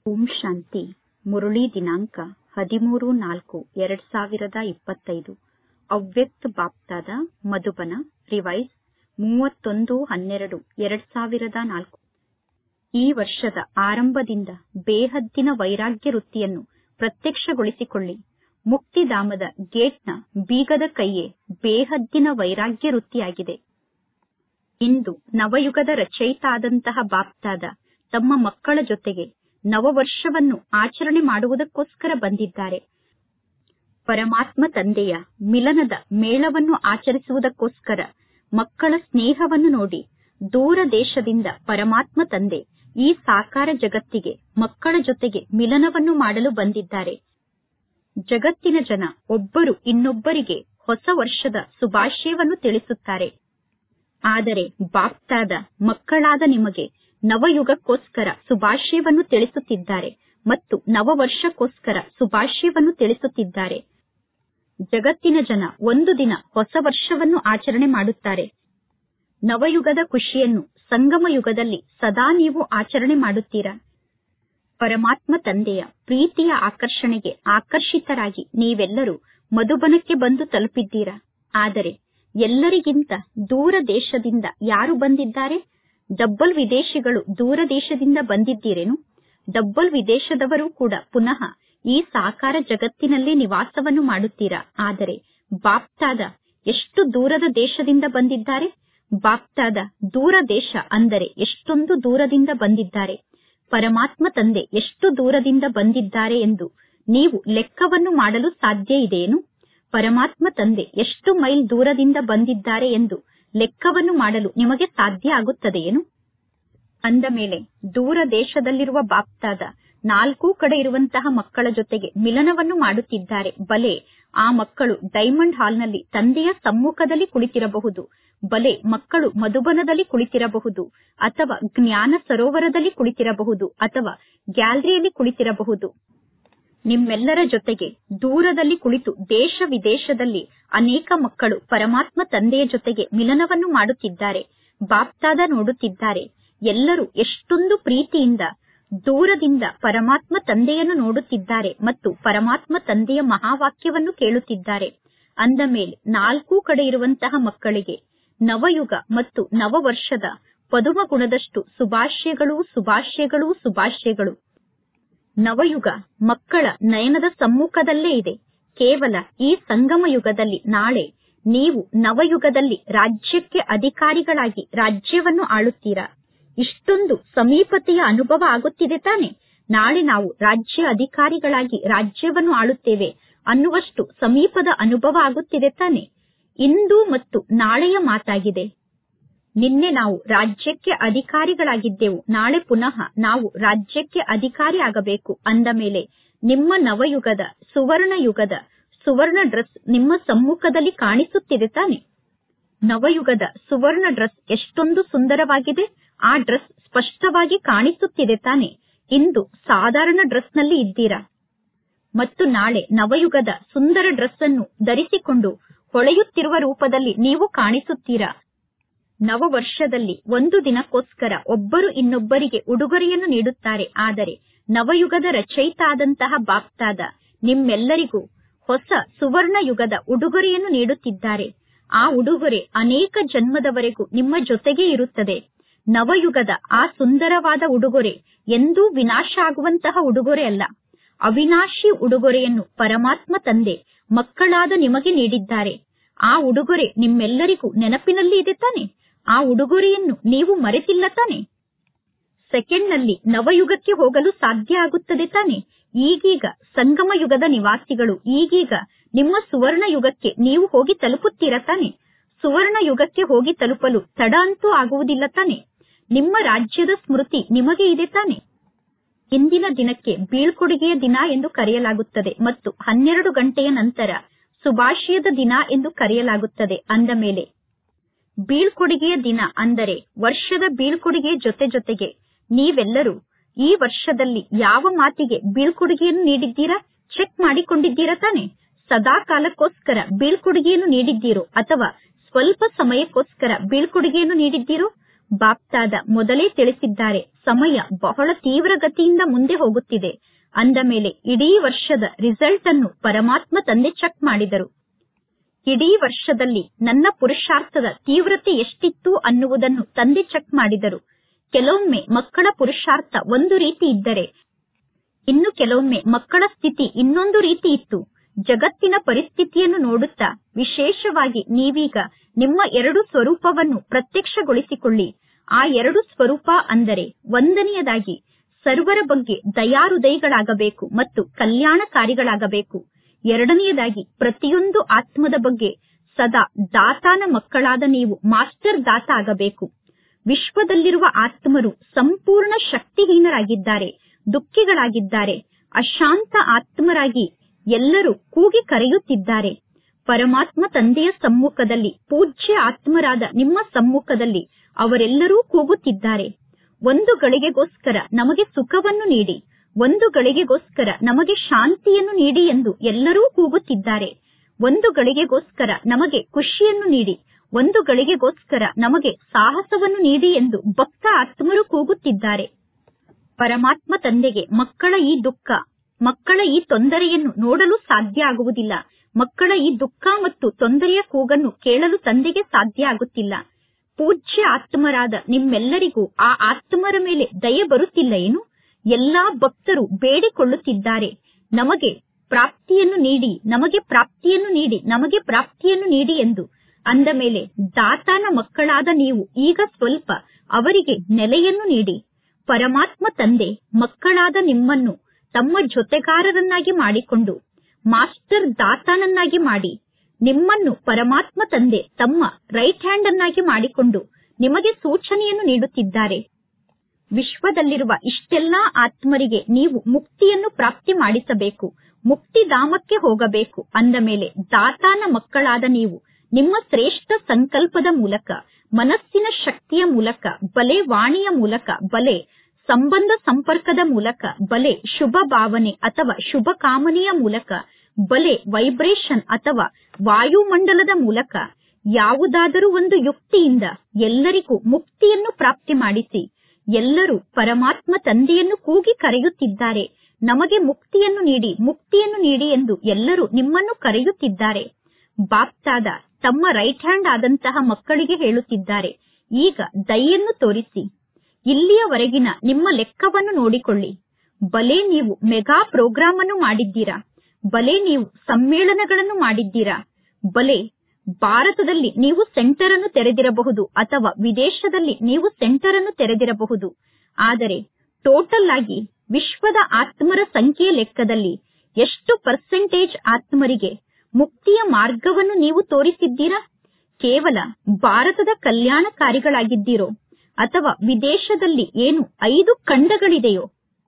ಓಂ ಶಾಂತಿ ಮುರಳಿ ದಿನಾಂಕ ಹದಿಮೂರು ನಾಲ್ಕು ಎರಡ್ ಸಾವಿರದ ಇಪ್ಪತ್ತೈದು ಅವ್ಯಕ್ತ ಬಾಪ್ತಾದ ಮಧುಬನ ರಿವೈಸ್ ಮೂವತ್ತೊಂದು ಹನ್ನೆರಡು ಎರಡ್ ಸಾವಿರದ ನಾಲ್ಕು ಈ ವರ್ಷದ ಆರಂಭದಿಂದ ಬೇಹದ್ದಿನ ವೈರಾಗ್ಯ ವೃತ್ತಿಯನ್ನು ಪ್ರತ್ಯಕ್ಷಗೊಳಿಸಿಕೊಳ್ಳಿ ಮುಕ್ತಿಧಾಮದ ಗೇಟ್ನ ಬೀಗದ ಕೈಯೇ ಬೇಹದ್ದಿನ ವೈರಾಗ್ಯ ವೃತ್ತಿಯಾಗಿದೆ ಇಂದು ನವಯುಗದ ರಚಯಿತಾದಂತಹ ಬಾಪ್ತಾದ ತಮ್ಮ ಮಕ್ಕಳ ಜೊತೆಗೆ ನವವರ್ಷವನ್ನು ಆಚರಣೆ ಮಾಡುವುದಕ್ಕೋಸ್ಕರ ಬಂದಿದ್ದಾರೆ ಪರಮಾತ್ಮ ತಂದೆಯ ಮಿಲನದ ಮೇಳವನ್ನು ಆಚರಿಸುವುದಕ್ಕೋಸ್ಕರ ಮಕ್ಕಳ ಸ್ನೇಹವನ್ನು ನೋಡಿ ದೂರ ದೇಶದಿಂದ ಪರಮಾತ್ಮ ತಂದೆ ಈ ಸಾಕಾರ ಜಗತ್ತಿಗೆ ಮಕ್ಕಳ ಜೊತೆಗೆ ಮಿಲನವನ್ನು ಮಾಡಲು ಬಂದಿದ್ದಾರೆ ಜಗತ್ತಿನ ಜನ ಒಬ್ಬರು ಇನ್ನೊಬ್ಬರಿಗೆ ಹೊಸ ವರ್ಷದ ಶುಭಾಶಯವನ್ನು ತಿಳಿಸುತ್ತಾರೆ ಆದರೆ ಬಾಪ್ತಾದ ಮಕ್ಕಳಾದ ನಿಮಗೆ ನವಯುಗಕ್ಕೋಸ್ಕರ ಶುಭಾಶಯವನ್ನು ತಿಳಿಸುತ್ತಿದ್ದಾರೆ ಮತ್ತು ನವವರ್ಷಕ್ಕೋಸ್ಕರ ಶುಭಾಶಯವನ್ನು ತಿಳಿಸುತ್ತಿದ್ದಾರೆ ಜಗತ್ತಿನ ಜನ ಒಂದು ದಿನ ಹೊಸ ವರ್ಷವನ್ನು ಆಚರಣೆ ಮಾಡುತ್ತಾರೆ ನವಯುಗದ ಖುಷಿಯನ್ನು ಸಂಗಮ ಯುಗದಲ್ಲಿ ಸದಾ ನೀವು ಆಚರಣೆ ಮಾಡುತ್ತೀರಾ ಪರಮಾತ್ಮ ತಂದೆಯ ಪ್ರೀತಿಯ ಆಕರ್ಷಣೆಗೆ ಆಕರ್ಷಿತರಾಗಿ ನೀವೆಲ್ಲರೂ ಮಧುಬನಕ್ಕೆ ಬಂದು ತಲುಪಿದ್ದೀರಾ ಆದರೆ ಎಲ್ಲರಿಗಿಂತ ದೂರ ದೇಶದಿಂದ ಯಾರು ಬಂದಿದ್ದಾರೆ ಡಬ್ಬಲ್ ವಿದೇಶಿಗಳು ದೂರ ದೇಶದಿಂದ ಬಂದಿದ್ದೀರೇನು ಡಬ್ಬಲ್ ವಿದೇಶದವರು ಕೂಡ ಪುನಃ ಈ ಸಾಕಾರ ಜಗತ್ತಿನಲ್ಲಿ ನಿವಾಸವನ್ನು ಮಾಡುತ್ತೀರಾ ಆದರೆ ಬಾಪ್ತಾದ ಎಷ್ಟು ದೂರದ ದೇಶದಿಂದ ಬಂದಿದ್ದಾರೆ ಬಾಪ್ತಾದ ದೂರ ದೇಶ ಅಂದರೆ ಎಷ್ಟೊಂದು ದೂರದಿಂದ ಬಂದಿದ್ದಾರೆ ಪರಮಾತ್ಮ ತಂದೆ ಎಷ್ಟು ದೂರದಿಂದ ಬಂದಿದ್ದಾರೆ ಎಂದು ನೀವು ಲೆಕ್ಕವನ್ನು ಮಾಡಲು ಸಾಧ್ಯ ಇದೆಯೇನು ಪರಮಾತ್ಮ ತಂದೆ ಎಷ್ಟು ಮೈಲ್ ದೂರದಿಂದ ಬಂದಿದ್ದಾರೆ ಎಂದು ಲೆಕ್ಕವನ್ನು ಮಾಡಲು ನಿಮಗೆ ಸಾಧ್ಯ ಆಗುತ್ತದೆಯೇನು ಅಂದ ಮೇಲೆ ದೂರ ದೇಶದಲ್ಲಿರುವ ಬಾಪ್ತಾದ ನಾಲ್ಕೂ ಕಡೆ ಇರುವಂತಹ ಮಕ್ಕಳ ಜೊತೆಗೆ ಮಿಲನವನ್ನು ಮಾಡುತ್ತಿದ್ದಾರೆ ಬಲೆ ಆ ಮಕ್ಕಳು ಡೈಮಂಡ್ ಹಾಲ್ನಲ್ಲಿ ತಂದೆಯ ಸಮ್ಮುಖದಲ್ಲಿ ಕುಳಿತಿರಬಹುದು ಬಲೆ ಮಕ್ಕಳು ಮಧುಬನದಲ್ಲಿ ಕುಳಿತಿರಬಹುದು ಅಥವಾ ಜ್ಞಾನ ಸರೋವರದಲ್ಲಿ ಕುಳಿತಿರಬಹುದು ಅಥವಾ ಗ್ಯಾಲರಿಯಲ್ಲಿ ಕುಳಿತಿರಬಹುದು ನಿಮ್ಮೆಲ್ಲರ ಜೊತೆಗೆ ದೂರದಲ್ಲಿ ಕುಳಿತು ದೇಶ ವಿದೇಶದಲ್ಲಿ ಅನೇಕ ಮಕ್ಕಳು ಪರಮಾತ್ಮ ತಂದೆಯ ಜೊತೆಗೆ ಮಿಲನವನ್ನು ಮಾಡುತ್ತಿದ್ದಾರೆ ಬಾಪ್ತಾದ ನೋಡುತ್ತಿದ್ದಾರೆ ಎಲ್ಲರೂ ಎಷ್ಟೊಂದು ಪ್ರೀತಿಯಿಂದ ದೂರದಿಂದ ಪರಮಾತ್ಮ ತಂದೆಯನ್ನು ನೋಡುತ್ತಿದ್ದಾರೆ ಮತ್ತು ಪರಮಾತ್ಮ ತಂದೆಯ ಮಹಾವಾಕ್ಯವನ್ನು ಕೇಳುತ್ತಿದ್ದಾರೆ ಅಂದ ಮೇಲೆ ನಾಲ್ಕೂ ಕಡೆ ಇರುವಂತಹ ಮಕ್ಕಳಿಗೆ ನವಯುಗ ಮತ್ತು ನವವರ್ಷದ ಪದುಮ ಗುಣದಷ್ಟು ಶುಭಾಶಯಗಳು ಶುಭಾಶಯಗಳು ಶುಭಾಶಯಗಳು ನವಯುಗ ಮಕ್ಕಳ ನಯನದ ಸಮ್ಮುಖದಲ್ಲೇ ಇದೆ ಕೇವಲ ಈ ಸಂಗಮ ಯುಗದಲ್ಲಿ ನಾಳೆ ನೀವು ನವಯುಗದಲ್ಲಿ ರಾಜ್ಯಕ್ಕೆ ಅಧಿಕಾರಿಗಳಾಗಿ ರಾಜ್ಯವನ್ನು ಆಳುತ್ತೀರಾ ಇಷ್ಟೊಂದು ಸಮೀಪತೆಯ ಅನುಭವ ಆಗುತ್ತಿದೆ ತಾನೆ ನಾಳೆ ನಾವು ರಾಜ್ಯ ಅಧಿಕಾರಿಗಳಾಗಿ ರಾಜ್ಯವನ್ನು ಆಳುತ್ತೇವೆ ಅನ್ನುವಷ್ಟು ಸಮೀಪದ ಅನುಭವ ಆಗುತ್ತಿದೆ ತಾನೆ ಇಂದು ಮತ್ತು ನಾಳೆಯ ಮಾತಾಗಿದೆ ನಿನ್ನೆ ನಾವು ರಾಜ್ಯಕ್ಕೆ ಅಧಿಕಾರಿಗಳಾಗಿದ್ದೆವು ನಾಳೆ ಪುನಃ ನಾವು ರಾಜ್ಯಕ್ಕೆ ಅಧಿಕಾರಿ ಆಗಬೇಕು ಅಂದ ಮೇಲೆ ನಿಮ್ಮ ನವಯುಗದ ಸುವರ್ಣ ಯುಗದ ಸುವರ್ಣ ಡ್ರೆಸ್ ನಿಮ್ಮ ಸಮ್ಮುಖದಲ್ಲಿ ಕಾಣಿಸುತ್ತಿದೆ ತಾನೆ ನವಯುಗದ ಸುವರ್ಣ ಡ್ರೆಸ್ ಎಷ್ಟೊಂದು ಸುಂದರವಾಗಿದೆ ಆ ಡ್ರೆಸ್ ಸ್ಪಷ್ಟವಾಗಿ ಕಾಣಿಸುತ್ತಿದೆ ತಾನೆ ಇಂದು ಸಾಧಾರಣ ಡ್ರೆಸ್ನಲ್ಲಿ ಇದ್ದೀರಾ ಮತ್ತು ನಾಳೆ ನವಯುಗದ ಸುಂದರ ಡ್ರೆಸ್ ಅನ್ನು ಧರಿಸಿಕೊಂಡು ಹೊಳೆಯುತ್ತಿರುವ ರೂಪದಲ್ಲಿ ನೀವು ಕಾಣಿಸುತ್ತೀರಾ ನವವರ್ಷದಲ್ಲಿ ಒಂದು ದಿನಕ್ಕೋಸ್ಕರ ಒಬ್ಬರು ಇನ್ನೊಬ್ಬರಿಗೆ ಉಡುಗೊರೆಯನ್ನು ನೀಡುತ್ತಾರೆ ಆದರೆ ನವಯುಗದ ರಚಯಿತ ಆದಂತಹ ಬಾಪ್ತಾದ ನಿಮ್ಮೆಲ್ಲರಿಗೂ ಹೊಸ ಸುವರ್ಣ ಯುಗದ ಉಡುಗೊರೆಯನ್ನು ನೀಡುತ್ತಿದ್ದಾರೆ ಆ ಉಡುಗೊರೆ ಅನೇಕ ಜನ್ಮದವರೆಗೂ ನಿಮ್ಮ ಜೊತೆಗೇ ಇರುತ್ತದೆ ನವಯುಗದ ಆ ಸುಂದರವಾದ ಉಡುಗೊರೆ ಎಂದೂ ವಿನಾಶ ಆಗುವಂತಹ ಉಡುಗೊರೆ ಅಲ್ಲ ಅವಿನಾಶಿ ಉಡುಗೊರೆಯನ್ನು ಪರಮಾತ್ಮ ತಂದೆ ಮಕ್ಕಳಾದ ನಿಮಗೆ ನೀಡಿದ್ದಾರೆ ಆ ಉಡುಗೊರೆ ನಿಮ್ಮೆಲ್ಲರಿಗೂ ನೆನಪಿನಲ್ಲಿ ಇದೆ ತಾನೆ ಆ ಉಡುಗೊರೆಯನ್ನು ನೀವು ಮರೆತಿಲ್ಲ ತಾನೆ ಸೆಕೆಂಡ್ನಲ್ಲಿ ನವಯುಗಕ್ಕೆ ಹೋಗಲು ಸಾಧ್ಯ ಆಗುತ್ತದೆ ತಾನೆ ಈಗೀಗ ಸಂಗಮ ಯುಗದ ನಿವಾಸಿಗಳು ಈಗೀಗ ನಿಮ್ಮ ಸುವರ್ಣ ಯುಗಕ್ಕೆ ನೀವು ಹೋಗಿ ತಲುಪುತ್ತೀರ ತಾನೆ ಸುವರ್ಣ ಯುಗಕ್ಕೆ ಹೋಗಿ ತಲುಪಲು ತಡ ಅಂತೂ ಆಗುವುದಿಲ್ಲ ತಾನೆ ನಿಮ್ಮ ರಾಜ್ಯದ ಸ್ಮೃತಿ ನಿಮಗೆ ಇದೆ ತಾನೆ ಇಂದಿನ ದಿನಕ್ಕೆ ಬೀಳ್ಕೊಡುಗೆಯ ದಿನ ಎಂದು ಕರೆಯಲಾಗುತ್ತದೆ ಮತ್ತು ಹನ್ನೆರಡು ಗಂಟೆಯ ನಂತರ ಸುಭಾಷಯದ ದಿನ ಎಂದು ಕರೆಯಲಾಗುತ್ತದೆ ಅಂದ ಮೇಲೆ ಬೀಳ್ಕೊಡುಗೆಯ ದಿನ ಅಂದರೆ ವರ್ಷದ ಬೀಳ್ಕೊಡುಗೆಯ ಜೊತೆ ಜೊತೆಗೆ ನೀವೆಲ್ಲರೂ ಈ ವರ್ಷದಲ್ಲಿ ಯಾವ ಮಾತಿಗೆ ಬೀಳ್ಕೊಡುಗೆಯನ್ನು ನೀಡಿದ್ದೀರಾ ಚೆಕ್ ಮಾಡಿಕೊಂಡಿದ್ದೀರಾ ತಾನೆ ಸದಾ ಕಾಲಕ್ಕೋಸ್ಕರ ಬೀಳ್ಕೊಡುಗೆಯನ್ನು ನೀಡಿದ್ದೀರೋ ಅಥವಾ ಸ್ವಲ್ಪ ಸಮಯಕ್ಕೋಸ್ಕರ ಬೀಳ್ಕೊಡುಗೆಯನ್ನು ನೀಡಿದ್ದೀರೋ ಬಾಪ್ತಾದ ಮೊದಲೇ ತಿಳಿಸಿದ್ದಾರೆ ಸಮಯ ಬಹಳ ತೀವ್ರಗತಿಯಿಂದ ಮುಂದೆ ಹೋಗುತ್ತಿದೆ ಅಂದ ಮೇಲೆ ಇಡೀ ವರ್ಷದ ರಿಸಲ್ಟ್ ಅನ್ನು ಪರಮಾತ್ಮ ತಂದೆ ಚೆಕ್ ಮಾಡಿದರು ಇಡೀ ವರ್ಷದಲ್ಲಿ ನನ್ನ ಪುರುಷಾರ್ಥದ ತೀವ್ರತೆ ಎಷ್ಟಿತ್ತು ಅನ್ನುವುದನ್ನು ತಂದೆ ಚೆಕ್ ಮಾಡಿದರು ಕೆಲವೊಮ್ಮೆ ಮಕ್ಕಳ ಪುರುಷಾರ್ಥ ಒಂದು ರೀತಿ ಇದ್ದರೆ ಇನ್ನು ಕೆಲವೊಮ್ಮೆ ಮಕ್ಕಳ ಸ್ಥಿತಿ ಇನ್ನೊಂದು ರೀತಿ ಇತ್ತು ಜಗತ್ತಿನ ಪರಿಸ್ಥಿತಿಯನ್ನು ನೋಡುತ್ತಾ ವಿಶೇಷವಾಗಿ ನೀವೀಗ ನಿಮ್ಮ ಎರಡು ಸ್ವರೂಪವನ್ನು ಪ್ರತ್ಯಕ್ಷಗೊಳಿಸಿಕೊಳ್ಳಿ ಆ ಎರಡು ಸ್ವರೂಪ ಅಂದರೆ ಒಂದನೆಯದಾಗಿ ಸರ್ವರ ಬಗ್ಗೆ ದಯಾಹೃದಯಗಳಾಗಬೇಕು ಮತ್ತು ಕಲ್ಯಾಣಕಾರಿಗಳಾಗಬೇಕು ಎರಡನೆಯದಾಗಿ ಪ್ರತಿಯೊಂದು ಆತ್ಮದ ಬಗ್ಗೆ ಸದಾ ದಾತಾನ ಮಕ್ಕಳಾದ ನೀವು ಮಾಸ್ಟರ್ ದಾತ ಆಗಬೇಕು ವಿಶ್ವದಲ್ಲಿರುವ ಆತ್ಮರು ಸಂಪೂರ್ಣ ಶಕ್ತಿಹೀನರಾಗಿದ್ದಾರೆ ದುಃಖಿಗಳಾಗಿದ್ದಾರೆ ಅಶಾಂತ ಆತ್ಮರಾಗಿ ಎಲ್ಲರೂ ಕೂಗಿ ಕರೆಯುತ್ತಿದ್ದಾರೆ ಪರಮಾತ್ಮ ತಂದೆಯ ಸಮ್ಮುಖದಲ್ಲಿ ಪೂಜ್ಯ ಆತ್ಮರಾದ ನಿಮ್ಮ ಸಮ್ಮುಖದಲ್ಲಿ ಅವರೆಲ್ಲರೂ ಕೂಗುತ್ತಿದ್ದಾರೆ ಒಂದು ಗಳಿಗೆಗೋಸ್ಕರ ನಮಗೆ ಸುಖವನ್ನು ನೀಡಿ ಒಂದು ಗಳಿಗೆಗೋಸ್ಕರ ನಮಗೆ ಶಾಂತಿಯನ್ನು ನೀಡಿ ಎಂದು ಎಲ್ಲರೂ ಕೂಗುತ್ತಿದ್ದಾರೆ ಒಂದು ಗಳಿಗೆಗೋಸ್ಕರ ನಮಗೆ ಖುಷಿಯನ್ನು ನೀಡಿ ಒಂದು ಗಳಿಗೆಗೋಸ್ಕರ ನಮಗೆ ಸಾಹಸವನ್ನು ನೀಡಿ ಎಂದು ಭಕ್ತ ಆತ್ಮರು ಕೂಗುತ್ತಿದ್ದಾರೆ ಪರಮಾತ್ಮ ತಂದೆಗೆ ಮಕ್ಕಳ ಈ ದುಃಖ ಮಕ್ಕಳ ಈ ತೊಂದರೆಯನ್ನು ನೋಡಲು ಸಾಧ್ಯ ಆಗುವುದಿಲ್ಲ ಮಕ್ಕಳ ಈ ದುಃಖ ಮತ್ತು ತೊಂದರೆಯ ಕೂಗನ್ನು ಕೇಳಲು ತಂದೆಗೆ ಸಾಧ್ಯ ಆಗುತ್ತಿಲ್ಲ ಪೂಜ್ಯ ಆತ್ಮರಾದ ನಿಮ್ಮೆಲ್ಲರಿಗೂ ಆ ಆತ್ಮರ ಮೇಲೆ ದಯೆ ಬರುತ್ತಿಲ್ಲ ಏನು ಎಲ್ಲಾ ಭಕ್ತರು ಬೇಡಿಕೊಳ್ಳುತ್ತಿದ್ದಾರೆ ನಮಗೆ ಪ್ರಾಪ್ತಿಯನ್ನು ನೀಡಿ ನಮಗೆ ಪ್ರಾಪ್ತಿಯನ್ನು ನೀಡಿ ನಮಗೆ ಪ್ರಾಪ್ತಿಯನ್ನು ನೀಡಿ ಎಂದು ಅಂದ ಮೇಲೆ ದಾತಾನ ಮಕ್ಕಳಾದ ನೀವು ಈಗ ಸ್ವಲ್ಪ ಅವರಿಗೆ ನೆಲೆಯನ್ನು ನೀಡಿ ಪರಮಾತ್ಮ ತಂದೆ ಮಕ್ಕಳಾದ ನಿಮ್ಮನ್ನು ತಮ್ಮ ಜೊತೆಗಾರರನ್ನಾಗಿ ಮಾಡಿಕೊಂಡು ಮಾಸ್ಟರ್ ದಾತಾನನ್ನಾಗಿ ಮಾಡಿ ನಿಮ್ಮನ್ನು ಪರಮಾತ್ಮ ತಂದೆ ತಮ್ಮ ರೈಟ್ ಹ್ಯಾಂಡ್ ಅನ್ನಾಗಿ ಮಾಡಿಕೊಂಡು ನಿಮಗೆ ಸೂಚನೆಯನ್ನು ನೀಡುತ್ತಿದ್ದಾರೆ ವಿಶ್ವದಲ್ಲಿರುವ ಇಷ್ಟೆಲ್ಲಾ ಆತ್ಮರಿಗೆ ನೀವು ಮುಕ್ತಿಯನ್ನು ಪ್ರಾಪ್ತಿ ಮಾಡಿಸಬೇಕು ಮುಕ್ತಿಧಾಮಕ್ಕೆ ಹೋಗಬೇಕು ಅಂದ ಮೇಲೆ ದಾತಾನ ಮಕ್ಕಳಾದ ನೀವು ನಿಮ್ಮ ಶ್ರೇಷ್ಠ ಸಂಕಲ್ಪದ ಮೂಲಕ ಮನಸ್ಸಿನ ಶಕ್ತಿಯ ಮೂಲಕ ಬಲೆ ವಾಣಿಯ ಮೂಲಕ ಬಲೆ ಸಂಬಂಧ ಸಂಪರ್ಕದ ಮೂಲಕ ಬಲೆ ಶುಭ ಭಾವನೆ ಅಥವಾ ಶುಭ ಕಾಮನೆಯ ಮೂಲಕ ಬಲೆ ವೈಬ್ರೇಷನ್ ಅಥವಾ ವಾಯುಮಂಡಲದ ಮೂಲಕ ಯಾವುದಾದರೂ ಒಂದು ಯುಕ್ತಿಯಿಂದ ಎಲ್ಲರಿಗೂ ಮುಕ್ತಿಯನ್ನು ಪ್ರಾಪ್ತಿ ಮಾಡಿಸಿ ಎಲ್ಲರೂ ಪರಮಾತ್ಮ ತಂದೆಯನ್ನು ಕೂಗಿ ಕರೆಯುತ್ತಿದ್ದಾರೆ ನಮಗೆ ಮುಕ್ತಿಯನ್ನು ನೀಡಿ ಮುಕ್ತಿಯನ್ನು ನೀಡಿ ಎಂದು ಎಲ್ಲರೂ ನಿಮ್ಮನ್ನು ಕರೆಯುತ್ತಿದ್ದಾರೆ ಬಾಪ್ತಾದ ತಮ್ಮ ರೈಟ್ ಹ್ಯಾಂಡ್ ಆದಂತಹ ಮಕ್ಕಳಿಗೆ ಹೇಳುತ್ತಿದ್ದಾರೆ ಈಗ ದಯೆಯನ್ನು ತೋರಿಸಿ ಇಲ್ಲಿಯವರೆಗಿನ ನಿಮ್ಮ ಲೆಕ್ಕವನ್ನು ನೋಡಿಕೊಳ್ಳಿ ಬಲೆ ನೀವು ಮೆಗಾ ಪ್ರೋಗ್ರಾಮ್ ಅನ್ನು ಮಾಡಿದ್ದೀರಾ ಬಲೆ ನೀವು ಸಮ್ಮೇಳನಗಳನ್ನು ಮಾಡಿದ್ದೀರಾ ಬಲೆ ಭಾರತದಲ್ಲಿ ನೀವು ಸೆಂಟರ್ ಅನ್ನು ತೆರೆದಿರಬಹುದು ಅಥವಾ ವಿದೇಶದಲ್ಲಿ ನೀವು ಸೆಂಟರ್ ಅನ್ನು ತೆರೆದಿರಬಹುದು ಆದರೆ ಟೋಟಲ್ ಆಗಿ ವಿಶ್ವದ ಆತ್ಮರ ಸಂಖ್ಯೆಯ ಲೆಕ್ಕದಲ್ಲಿ ಎಷ್ಟು ಪರ್ಸೆಂಟೇಜ್ ಆತ್ಮರಿಗೆ ಮುಕ್ತಿಯ ಮಾರ್ಗವನ್ನು ನೀವು ತೋರಿಸಿದ್ದೀರಾ ಕೇವಲ ಭಾರತದ ಕಲ್ಯಾಣಕಾರಿಗಳಾಗಿದ್ದೀರೋ ಅಥವಾ ವಿದೇಶದಲ್ಲಿ ಏನು ಐದು ಖಂಡಗಳಿದೆಯೋ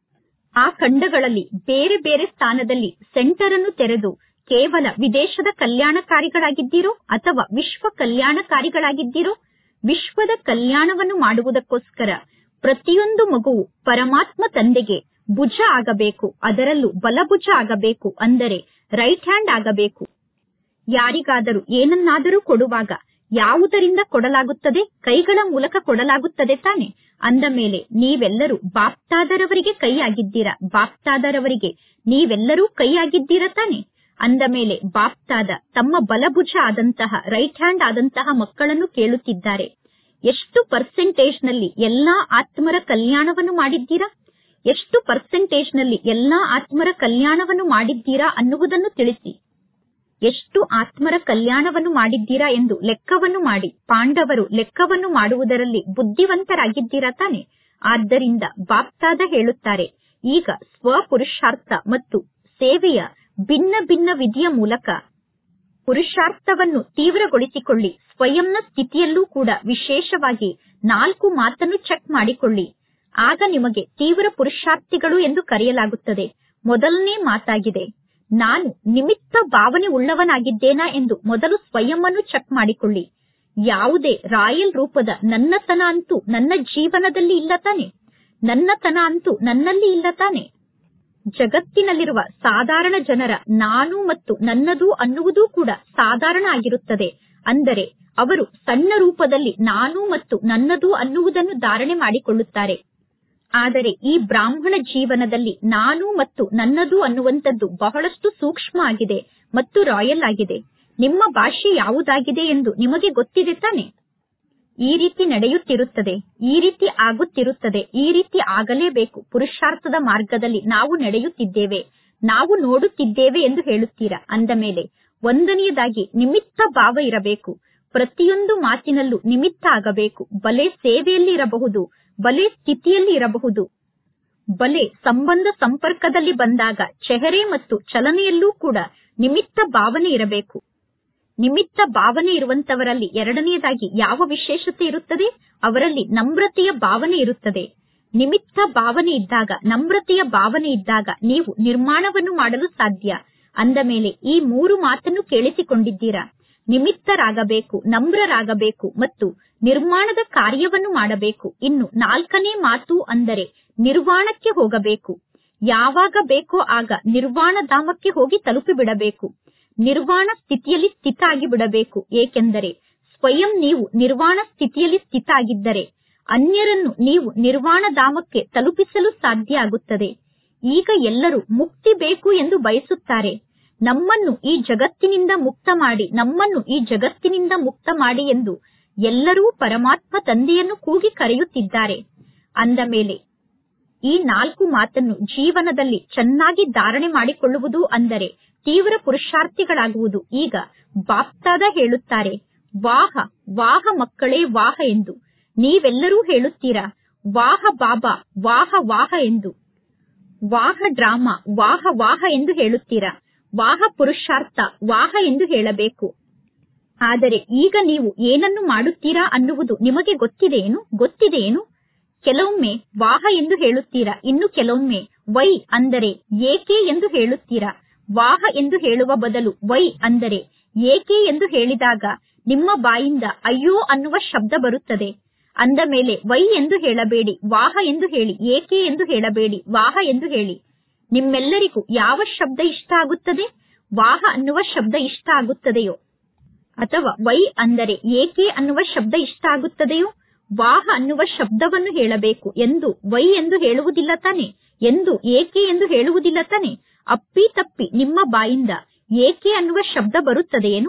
ಆ ಖಂಡಗಳಲ್ಲಿ ಬೇರೆ ಬೇರೆ ಸ್ಥಾನದಲ್ಲಿ ಸೆಂಟರ್ ಅನ್ನು ತೆರೆದು ಕೇವಲ ವಿದೇಶದ ಕಲ್ಯಾಣಕಾರಿಗಳಾಗಿದ್ದೀರೋ ಅಥವಾ ವಿಶ್ವ ಕಲ್ಯಾಣಕಾರಿಗಳಾಗಿದ್ದೀರೋ ವಿಶ್ವದ ಕಲ್ಯಾಣವನ್ನು ಮಾಡುವುದಕ್ಕೋಸ್ಕರ ಪ್ರತಿಯೊಂದು ಮಗುವು ಪರಮಾತ್ಮ ತಂದೆಗೆ ಭುಜ ಆಗಬೇಕು ಅದರಲ್ಲೂ ಬಲಭುಜ ಆಗಬೇಕು ಅಂದರೆ ರೈಟ್ ಹ್ಯಾಂಡ್ ಆಗಬೇಕು ಯಾರಿಗಾದರೂ ಏನನ್ನಾದರೂ ಕೊಡುವಾಗ ಯಾವುದರಿಂದ ಕೊಡಲಾಗುತ್ತದೆ ಕೈಗಳ ಮೂಲಕ ಕೊಡಲಾಗುತ್ತದೆ ತಾನೆ ಅಂದ ಮೇಲೆ ನೀವೆಲ್ಲರೂ ಬಾಪ್ತಾದರವರಿಗೆ ಕೈಯಾಗಿದ್ದೀರಾ ಬಾಪ್ತಾದರವರಿಗೆ ನೀವೆಲ್ಲರೂ ಕೈಯಾಗಿದ್ದೀರಾ ತಾನೆ ಅಂದ ಮೇಲೆ ಬಾಪ್ತಾದ ತಮ್ಮ ಬಲಭುಜ ಆದಂತಹ ರೈಟ್ ಹ್ಯಾಂಡ್ ಆದಂತಹ ಮಕ್ಕಳನ್ನು ಕೇಳುತ್ತಿದ್ದಾರೆ ಎಷ್ಟು ಪರ್ಸೆಂಟೇಜ್ ನಲ್ಲಿ ಎಲ್ಲಾ ಆತ್ಮರ ಕಲ್ಯಾಣವನ್ನು ಮಾಡಿದ್ದೀರಾ ಎಷ್ಟು ಪರ್ಸೆಂಟೇಜ್ ನಲ್ಲಿ ಎಲ್ಲಾ ಆತ್ಮರ ಕಲ್ಯಾಣವನ್ನು ಮಾಡಿದ್ದೀರಾ ಅನ್ನುವುದನ್ನು ತಿಳಿಸಿ ಎಷ್ಟು ಆತ್ಮರ ಕಲ್ಯಾಣವನ್ನು ಮಾಡಿದ್ದೀರಾ ಎಂದು ಲೆಕ್ಕವನ್ನು ಮಾಡಿ ಪಾಂಡವರು ಲೆಕ್ಕವನ್ನು ಮಾಡುವುದರಲ್ಲಿ ಬುದ್ಧಿವಂತರಾಗಿದ್ದೀರಾ ತಾನೆ ಆದ್ದರಿಂದ ಬಾಪ್ತಾದ ಹೇಳುತ್ತಾರೆ ಈಗ ಸ್ವಪುರುಷಾರ್ಥ ಮತ್ತು ಸೇವೆಯ ಭಿನ್ನ ಭಿನ್ನ ವಿಧಿಯ ಮೂಲಕ ಪುರುಷಾರ್ಥವನ್ನು ತೀವ್ರಗೊಳಿಸಿಕೊಳ್ಳಿ ಸ್ವಯಂನ ಸ್ಥಿತಿಯಲ್ಲೂ ಕೂಡ ವಿಶೇಷವಾಗಿ ನಾಲ್ಕು ಮಾತನ್ನು ಚೆಕ್ ಮಾಡಿಕೊಳ್ಳಿ ಆಗ ನಿಮಗೆ ತೀವ್ರ ಪುರುಷಾರ್ಥಿಗಳು ಎಂದು ಕರೆಯಲಾಗುತ್ತದೆ ಮೊದಲನೇ ಮಾತಾಗಿದೆ ನಾನು ನಿಮಿತ್ತ ಭಾವನೆ ಉಳ್ಳವನಾಗಿದ್ದೇನಾ ಎಂದು ಮೊದಲು ಸ್ವಯಂವನ್ನು ಚೆಕ್ ಮಾಡಿಕೊಳ್ಳಿ ಯಾವುದೇ ರಾಯಲ್ ರೂಪದ ನನ್ನತನ ಅಂತೂ ನನ್ನ ಜೀವನದಲ್ಲಿ ಇಲ್ಲ ತಾನೆ ನನ್ನತನ ಅಂತೂ ನನ್ನಲ್ಲಿ ಇಲ್ಲ ತಾನೆ ಜಗತ್ತಿನಲ್ಲಿರುವ ಸಾಧಾರಣ ಜನರ ನಾನು ಮತ್ತು ನನ್ನದು ಅನ್ನುವುದೂ ಕೂಡ ಸಾಧಾರಣ ಆಗಿರುತ್ತದೆ ಅಂದರೆ ಅವರು ಸಣ್ಣ ರೂಪದಲ್ಲಿ ನಾನು ಮತ್ತು ನನ್ನದು ಅನ್ನುವುದನ್ನು ಧಾರಣೆ ಮಾಡಿಕೊಳ್ಳುತ್ತಾರೆ ಆದರೆ ಈ ಬ್ರಾಹ್ಮಣ ಜೀವನದಲ್ಲಿ ನಾನು ಮತ್ತು ನನ್ನದು ಅನ್ನುವಂಥದ್ದು ಬಹಳಷ್ಟು ಸೂಕ್ಷ್ಮ ಆಗಿದೆ ಮತ್ತು ರಾಯಲ್ ಆಗಿದೆ ನಿಮ್ಮ ಭಾಷೆ ಯಾವುದಾಗಿದೆ ಎಂದು ನಿಮಗೆ ಗೊತ್ತಿದೆ ತಾನೆ ಈ ರೀತಿ ನಡೆಯುತ್ತಿರುತ್ತದೆ ಈ ರೀತಿ ಆಗುತ್ತಿರುತ್ತದೆ ಈ ರೀತಿ ಆಗಲೇಬೇಕು ಪುರುಷಾರ್ಥದ ಮಾರ್ಗದಲ್ಲಿ ನಾವು ನಡೆಯುತ್ತಿದ್ದೇವೆ ನಾವು ನೋಡುತ್ತಿದ್ದೇವೆ ಎಂದು ಹೇಳುತ್ತೀರಾ ಅಂದ ಮೇಲೆ ಒಂದನೆಯದಾಗಿ ನಿಮಿತ್ತ ಭಾವ ಇರಬೇಕು ಪ್ರತಿಯೊಂದು ಮಾತಿನಲ್ಲೂ ನಿಮಿತ್ತ ಆಗಬೇಕು ಬಲೆ ಸೇವೆಯಲ್ಲಿ ಇರಬಹುದು ಬಲೆ ಸ್ಥಿತಿಯಲ್ಲಿ ಇರಬಹುದು ಬಲೆ ಸಂಬಂಧ ಸಂಪರ್ಕದಲ್ಲಿ ಬಂದಾಗ ಚೆಹರೆ ಮತ್ತು ಚಲನೆಯಲ್ಲೂ ಕೂಡ ನಿಮಿತ್ತ ಭಾವನೆ ಇರಬೇಕು ನಿಮಿತ್ತ ಭಾವನೆ ಇರುವಂತವರಲ್ಲಿ ಎರಡನೆಯದಾಗಿ ಯಾವ ವಿಶೇಷತೆ ಇರುತ್ತದೆ ಅವರಲ್ಲಿ ನಮ್ರತೆಯ ಭಾವನೆ ಇರುತ್ತದೆ ನಿಮಿತ್ತ ಭಾವನೆ ಇದ್ದಾಗ ನಮ್ರತೆಯ ಭಾವನೆ ಇದ್ದಾಗ ನೀವು ನಿರ್ಮಾಣವನ್ನು ಮಾಡಲು ಸಾಧ್ಯ ಅಂದ ಮೇಲೆ ಈ ಮೂರು ಮಾತನ್ನು ಕೇಳಿಸಿಕೊಂಡಿದ್ದೀರಾ ನಿಮಿತ್ತರಾಗಬೇಕು ನಮ್ರರಾಗಬೇಕು ಮತ್ತು ನಿರ್ಮಾಣದ ಕಾರ್ಯವನ್ನು ಮಾಡಬೇಕು ಇನ್ನು ನಾಲ್ಕನೇ ಮಾತು ಅಂದರೆ ನಿರ್ವಾಣಕ್ಕೆ ಹೋಗಬೇಕು ಯಾವಾಗ ಬೇಕೋ ಆಗ ನಿರ್ವಾಣ ಧಾಮಕ್ಕೆ ಹೋಗಿ ತಲುಪಿ ಬಿಡಬೇಕು ನಿರ್ವಾಣ ಸ್ಥಿತಿಯಲ್ಲಿ ಸ್ಥಿತ ಆಗಿ ಬಿಡಬೇಕು ಏಕೆಂದರೆ ಸ್ವಯಂ ನೀವು ನಿರ್ವಾಣ ಸ್ಥಿತಿಯಲ್ಲಿ ಸ್ಥಿತ ಆಗಿದ್ದರೆ ಅನ್ಯರನ್ನು ನೀವು ನಿರ್ವಾಣ ಧಾಮಕ್ಕೆ ತಲುಪಿಸಲು ಸಾಧ್ಯ ಆಗುತ್ತದೆ ಈಗ ಎಲ್ಲರೂ ಮುಕ್ತಿ ಬೇಕು ಎಂದು ಬಯಸುತ್ತಾರೆ ನಮ್ಮನ್ನು ಈ ಜಗತ್ತಿನಿಂದ ಮುಕ್ತ ಮಾಡಿ ನಮ್ಮನ್ನು ಈ ಜಗತ್ತಿನಿಂದ ಮುಕ್ತ ಮಾಡಿ ಎಂದು ಎಲ್ಲರೂ ಪರಮಾತ್ಮ ತಂದೆಯನ್ನು ಕೂಗಿ ಕರೆಯುತ್ತಿದ್ದಾರೆ ಅಂದ ಮೇಲೆ ಈ ನಾಲ್ಕು ಮಾತನ್ನು ಜೀವನದಲ್ಲಿ ಚೆನ್ನಾಗಿ ಧಾರಣೆ ಮಾಡಿಕೊಳ್ಳುವುದು ಅಂದರೆ ತೀವ್ರ ಪುರುಷಾರ್ಥಿಗಳಾಗುವುದು ಈಗ ಬಾಪ್ತಾದ ಹೇಳುತ್ತಾರೆ ವಾಹ ವಾಹ ಮಕ್ಕಳೇ ವಾಹ ಎಂದು ನೀವೆಲ್ಲರೂ ಹೇಳುತ್ತೀರಾ ವಾಹ ಬಾಬಾ ವಾಹ ವಾಹ ಎಂದು ವಾಹ ಡ್ರಾಮಾ ವಾಹ ವಾಹ ಎಂದು ಹೇಳುತ್ತೀರಾ ವಾಹ ಪುರುಷಾರ್ಥ ವಾಹ ಎಂದು ಹೇಳಬೇಕು ಆದರೆ ಈಗ ನೀವು ಏನನ್ನು ಮಾಡುತ್ತೀರಾ ಅನ್ನುವುದು ನಿಮಗೆ ಗೊತ್ತಿದೆಯೇನು ಗೊತ್ತಿದೆಯೇನು ಕೆಲವೊಮ್ಮೆ ವಾಹ ಎಂದು ಹೇಳುತ್ತೀರಾ ಇನ್ನು ಕೆಲವೊಮ್ಮೆ ವೈ ಅಂದರೆ ಏಕೆ ಎಂದು ಹೇಳುತ್ತೀರಾ ವಾಹ ಎಂದು ಹೇಳುವ ಬದಲು ವೈ ಅಂದರೆ ಏಕೆ ಎಂದು ಹೇಳಿದಾಗ ನಿಮ್ಮ ಬಾಯಿಂದ ಅಯ್ಯೋ ಅನ್ನುವ ಶಬ್ದ ಬರುತ್ತದೆ ಅಂದ ಮೇಲೆ ವೈ ಎಂದು ಹೇಳಬೇಡಿ ವಾಹ ಎಂದು ಹೇಳಿ ಏಕೆ ಎಂದು ಹೇಳಬೇಡಿ ವಾಹ ಎಂದು ಹೇಳಿ ನಿಮ್ಮೆಲ್ಲರಿಗೂ ಯಾವ ಶಬ್ದ ಇಷ್ಟ ಆಗುತ್ತದೆ ವಾಹ ಅನ್ನುವ ಶಬ್ದ ಇಷ್ಟ ಆಗುತ್ತದೆಯೋ ಅಥವಾ ವೈ ಅಂದರೆ ಏಕೆ ಅನ್ನುವ ಶಬ್ದ ಇಷ್ಟ ಆಗುತ್ತದೆಯೋ ವಾಹ ಅನ್ನುವ ಶಬ್ದವನ್ನು ಹೇಳಬೇಕು ಎಂದು ವೈ ಎಂದು ಹೇಳುವುದಿಲ್ಲ ತಾನೆ ಎಂದು ಏಕೆ ಎಂದು ಹೇಳುವುದಿಲ್ಲ ತಾನೆ ಅಪ್ಪಿ ತಪ್ಪಿ ನಿಮ್ಮ ಬಾಯಿಂದ ಏಕೆ ಅನ್ನುವ ಶಬ್ದ ಬರುತ್ತದೆಯೇನು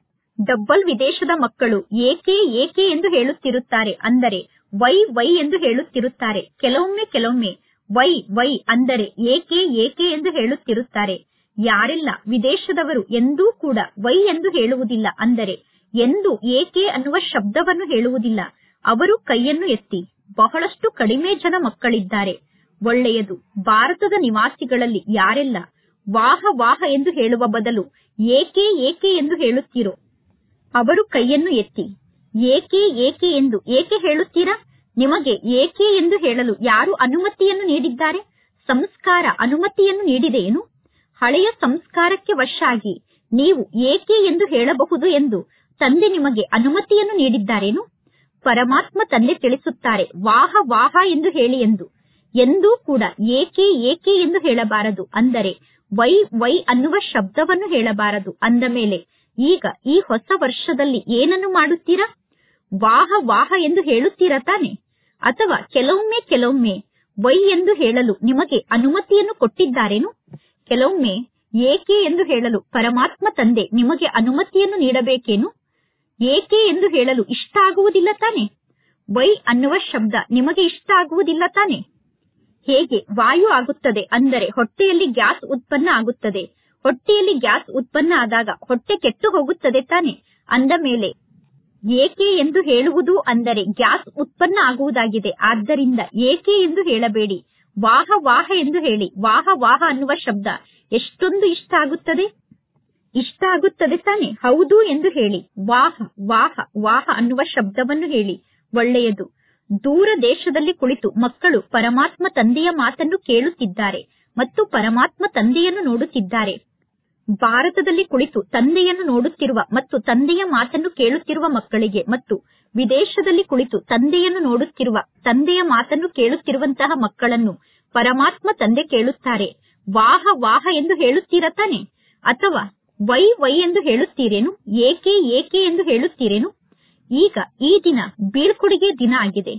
ಡಬ್ಬಲ್ ವಿದೇಶದ ಮಕ್ಕಳು ಏಕೆ ಏಕೆ ಎಂದು ಹೇಳುತ್ತಿರುತ್ತಾರೆ ಅಂದರೆ ವೈ ವೈ ಎಂದು ಹೇಳುತ್ತಿರುತ್ತಾರೆ ಕೆಲವೊಮ್ಮೆ ಕೆಲವೊಮ್ಮೆ ವೈ ವೈ ಅಂದರೆ ಏಕೆ ಏಕೆ ಎಂದು ಹೇಳುತ್ತಿರುತ್ತಾರೆ ಯಾರೆಲ್ಲ ವಿದೇಶದವರು ಎಂದೂ ಕೂಡ ವೈ ಎಂದು ಹೇಳುವುದಿಲ್ಲ ಅಂದರೆ ಎಂದು ಏಕೆ ಅನ್ನುವ ಶಬ್ದವನ್ನು ಹೇಳುವುದಿಲ್ಲ ಅವರು ಕೈಯನ್ನು ಎತ್ತಿ ಬಹಳಷ್ಟು ಕಡಿಮೆ ಜನ ಮಕ್ಕಳಿದ್ದಾರೆ ಒಳ್ಳೆಯದು ಭಾರತದ ನಿವಾಸಿಗಳಲ್ಲಿ ಯಾರೆಲ್ಲ ವಾಹ ವಾಹ ಎಂದು ಹೇಳುವ ಬದಲು ಏಕೆ ಏಕೆ ಎಂದು ಹೇಳುತ್ತೀರೋ ಅವರು ಕೈಯನ್ನು ಎತ್ತಿ ಏಕೆ ಏಕೆ ಎಂದು ಏಕೆ ಹೇಳುತ್ತೀರಾ ನಿಮಗೆ ಏಕೆ ಎಂದು ಹೇಳಲು ಯಾರು ಅನುಮತಿಯನ್ನು ನೀಡಿದ್ದಾರೆ ಸಂಸ್ಕಾರ ಅನುಮತಿಯನ್ನು ನೀಡಿದೆಯೇನು ಹಳೆಯ ಸಂಸ್ಕಾರಕ್ಕೆ ವಶ ಆಗಿ ನೀವು ಏಕೆ ಎಂದು ಹೇಳಬಹುದು ಎಂದು ತಂದೆ ನಿಮಗೆ ಅನುಮತಿಯನ್ನು ನೀಡಿದ್ದಾರೇನು ಪರಮಾತ್ಮ ತಂದೆ ತಿಳಿಸುತ್ತಾರೆ ವಾಹ ವಾಹ ಎಂದು ಹೇಳಿ ಎಂದು ಎಂದೂ ಕೂಡ ಏಕೆ ಏಕೆ ಎಂದು ಹೇಳಬಾರದು ಅಂದರೆ ವೈ ವೈ ಅನ್ನುವ ಶಬ್ದವನ್ನು ಹೇಳಬಾರದು ಅಂದ ಮೇಲೆ ಈಗ ಈ ಹೊಸ ವರ್ಷದಲ್ಲಿ ಏನನ್ನು ಮಾಡುತ್ತೀರಾ ವಾಹ ವಾಹ ಎಂದು ಹೇಳುತ್ತೀರಾ ತಾನೆ ಅಥವಾ ಕೆಲವೊಮ್ಮೆ ಕೆಲವೊಮ್ಮೆ ವೈ ಎಂದು ಹೇಳಲು ನಿಮಗೆ ಅನುಮತಿಯನ್ನು ಕೊಟ್ಟಿದ್ದಾರೇನು ಕೆಲವೊಮ್ಮೆ ಏಕೆ ಎಂದು ಹೇಳಲು ಪರಮಾತ್ಮ ತಂದೆ ನಿಮಗೆ ಅನುಮತಿಯನ್ನು ನೀಡಬೇಕೇನು ಏಕೆ ಎಂದು ಹೇಳಲು ಇಷ್ಟ ಆಗುವುದಿಲ್ಲ ತಾನೆ ವೈ ಅನ್ನುವ ಶಬ್ದ ನಿಮಗೆ ಇಷ್ಟ ಆಗುವುದಿಲ್ಲ ತಾನೆ ಹೇಗೆ ವಾಯು ಆಗುತ್ತದೆ ಅಂದರೆ ಹೊಟ್ಟೆಯಲ್ಲಿ ಗ್ಯಾಸ್ ಉತ್ಪನ್ನ ಆಗುತ್ತದೆ ಹೊಟ್ಟೆಯಲ್ಲಿ ಗ್ಯಾಸ್ ಉತ್ಪನ್ನ ಆದಾಗ ಹೊಟ್ಟೆ ಕೆಟ್ಟು ಹೋಗುತ್ತದೆ ತಾನೆ ಅಂದ ಮೇಲೆ ಏಕೆ ಎಂದು ಹೇಳುವುದು ಅಂದರೆ ಗ್ಯಾಸ್ ಉತ್ಪನ್ನ ಆಗುವುದಾಗಿದೆ ಆದ್ದರಿಂದ ಏಕೆ ಎಂದು ಹೇಳಬೇಡಿ ವಾಹ ವಾಹ ಎಂದು ಹೇಳಿ ವಾಹ ವಾಹ ಅನ್ನುವ ಶಬ್ದ ಎಷ್ಟೊಂದು ಇಷ್ಟ ಆಗುತ್ತದೆ ಇಷ್ಟ ಆಗುತ್ತದೆ ತಾನೆ ಹೌದು ಎಂದು ಹೇಳಿ ವಾಹ ವಾಹ ವಾಹ ಅನ್ನುವ ಶಬ್ದವನ್ನು ಹೇಳಿ ಒಳ್ಳೆಯದು ದೂರ ದೇಶದಲ್ಲಿ ಕುಳಿತು ಮಕ್ಕಳು ಪರಮಾತ್ಮ ತಂದೆಯ ಮಾತನ್ನು ಕೇಳುತ್ತಿದ್ದಾರೆ ಮತ್ತು ಪರಮಾತ್ಮ ತಂದೆಯನ್ನು ನೋಡುತ್ತಿದ್ದಾರೆ ಭಾರತದಲ್ಲಿ ಕುಳಿತು ತಂದೆಯನ್ನು ನೋಡುತ್ತಿರುವ ಮತ್ತು ತಂದೆಯ ಮಾತನ್ನು ಕೇಳುತ್ತಿರುವ ಮಕ್ಕಳಿಗೆ ಮತ್ತು ವಿದೇಶದಲ್ಲಿ ಕುಳಿತು ತಂದೆಯನ್ನು ನೋಡುತ್ತಿರುವ ತಂದೆಯ ಮಾತನ್ನು ಕೇಳುತ್ತಿರುವಂತಹ ಮಕ್ಕಳನ್ನು ಪರಮಾತ್ಮ ತಂದೆ ಕೇಳುತ್ತಾರೆ ವಾಹ ವಾಹ ಎಂದು ಹೇಳುತ್ತೀರಾ ತಾನೆ ಅಥವಾ ವೈ ವೈ ಎಂದು ಹೇಳುತ್ತೀರೇನು ಏಕೆ ಏಕೆ ಎಂದು ಹೇಳುತ್ತೀರೇನು ಈಗ ಈ ದಿನ ಬೀಳ್ಕೊಡುಗೆ ದಿನ ಆಗಿದೆ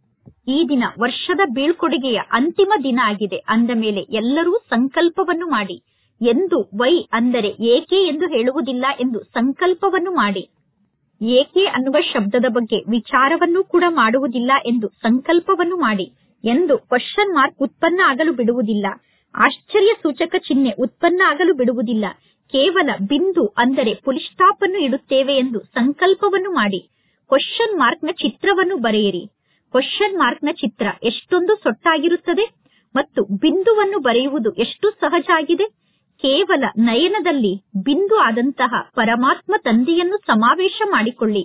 ಈ ದಿನ ವರ್ಷದ ಬೀಳ್ಕೊಡುಗೆಯ ಅಂತಿಮ ದಿನ ಆಗಿದೆ ಅಂದ ಮೇಲೆ ಎಲ್ಲರೂ ಸಂಕಲ್ಪವನ್ನು ಮಾಡಿ ಎಂದು ವೈ ಅಂದರೆ ಏಕೆ ಎಂದು ಹೇಳುವುದಿಲ್ಲ ಎಂದು ಸಂಕಲ್ಪವನ್ನು ಮಾಡಿ ಏಕೆ ಅನ್ನುವ ಶಬ್ದದ ಬಗ್ಗೆ ವಿಚಾರವನ್ನು ಕೂಡ ಮಾಡುವುದಿಲ್ಲ ಎಂದು ಸಂಕಲ್ಪವನ್ನು ಮಾಡಿ ಎಂದು ಕ್ವಶನ್ ಮಾರ್ಕ್ ಉತ್ಪನ್ನ ಆಗಲು ಬಿಡುವುದಿಲ್ಲ ಆಶ್ಚರ್ಯ ಸೂಚಕ ಚಿಹ್ನೆ ಉತ್ಪನ್ನ ಆಗಲು ಬಿಡುವುದಿಲ್ಲ ಕೇವಲ ಬಿಂದು ಅಂದರೆ ಫುಲ್ ಸ್ಟಾಪ್ ಅನ್ನು ಇಡುತ್ತೇವೆ ಎಂದು ಸಂಕಲ್ಪವನ್ನು ಮಾಡಿ ಕ್ವಶನ್ ಮಾರ್ಕ್ ನ ಚಿತ್ರವನ್ನು ಬರೆಯಿರಿ ಕ್ವಶನ್ ಮಾರ್ಕ್ ನ ಚಿತ್ರ ಎಷ್ಟೊಂದು ಸೊಟ್ಟಾಗಿರುತ್ತದೆ ಮತ್ತು ಬಿಂದುವನ್ನು ಬರೆಯುವುದು ಎಷ್ಟು ಸಹಜ ಆಗಿದೆ ಕೇವಲ ನಯನದಲ್ಲಿ ಬಿಂದು ಆದಂತಹ ಪರಮಾತ್ಮ ತಂದೆಯನ್ನು ಸಮಾವೇಶ ಮಾಡಿಕೊಳ್ಳಿ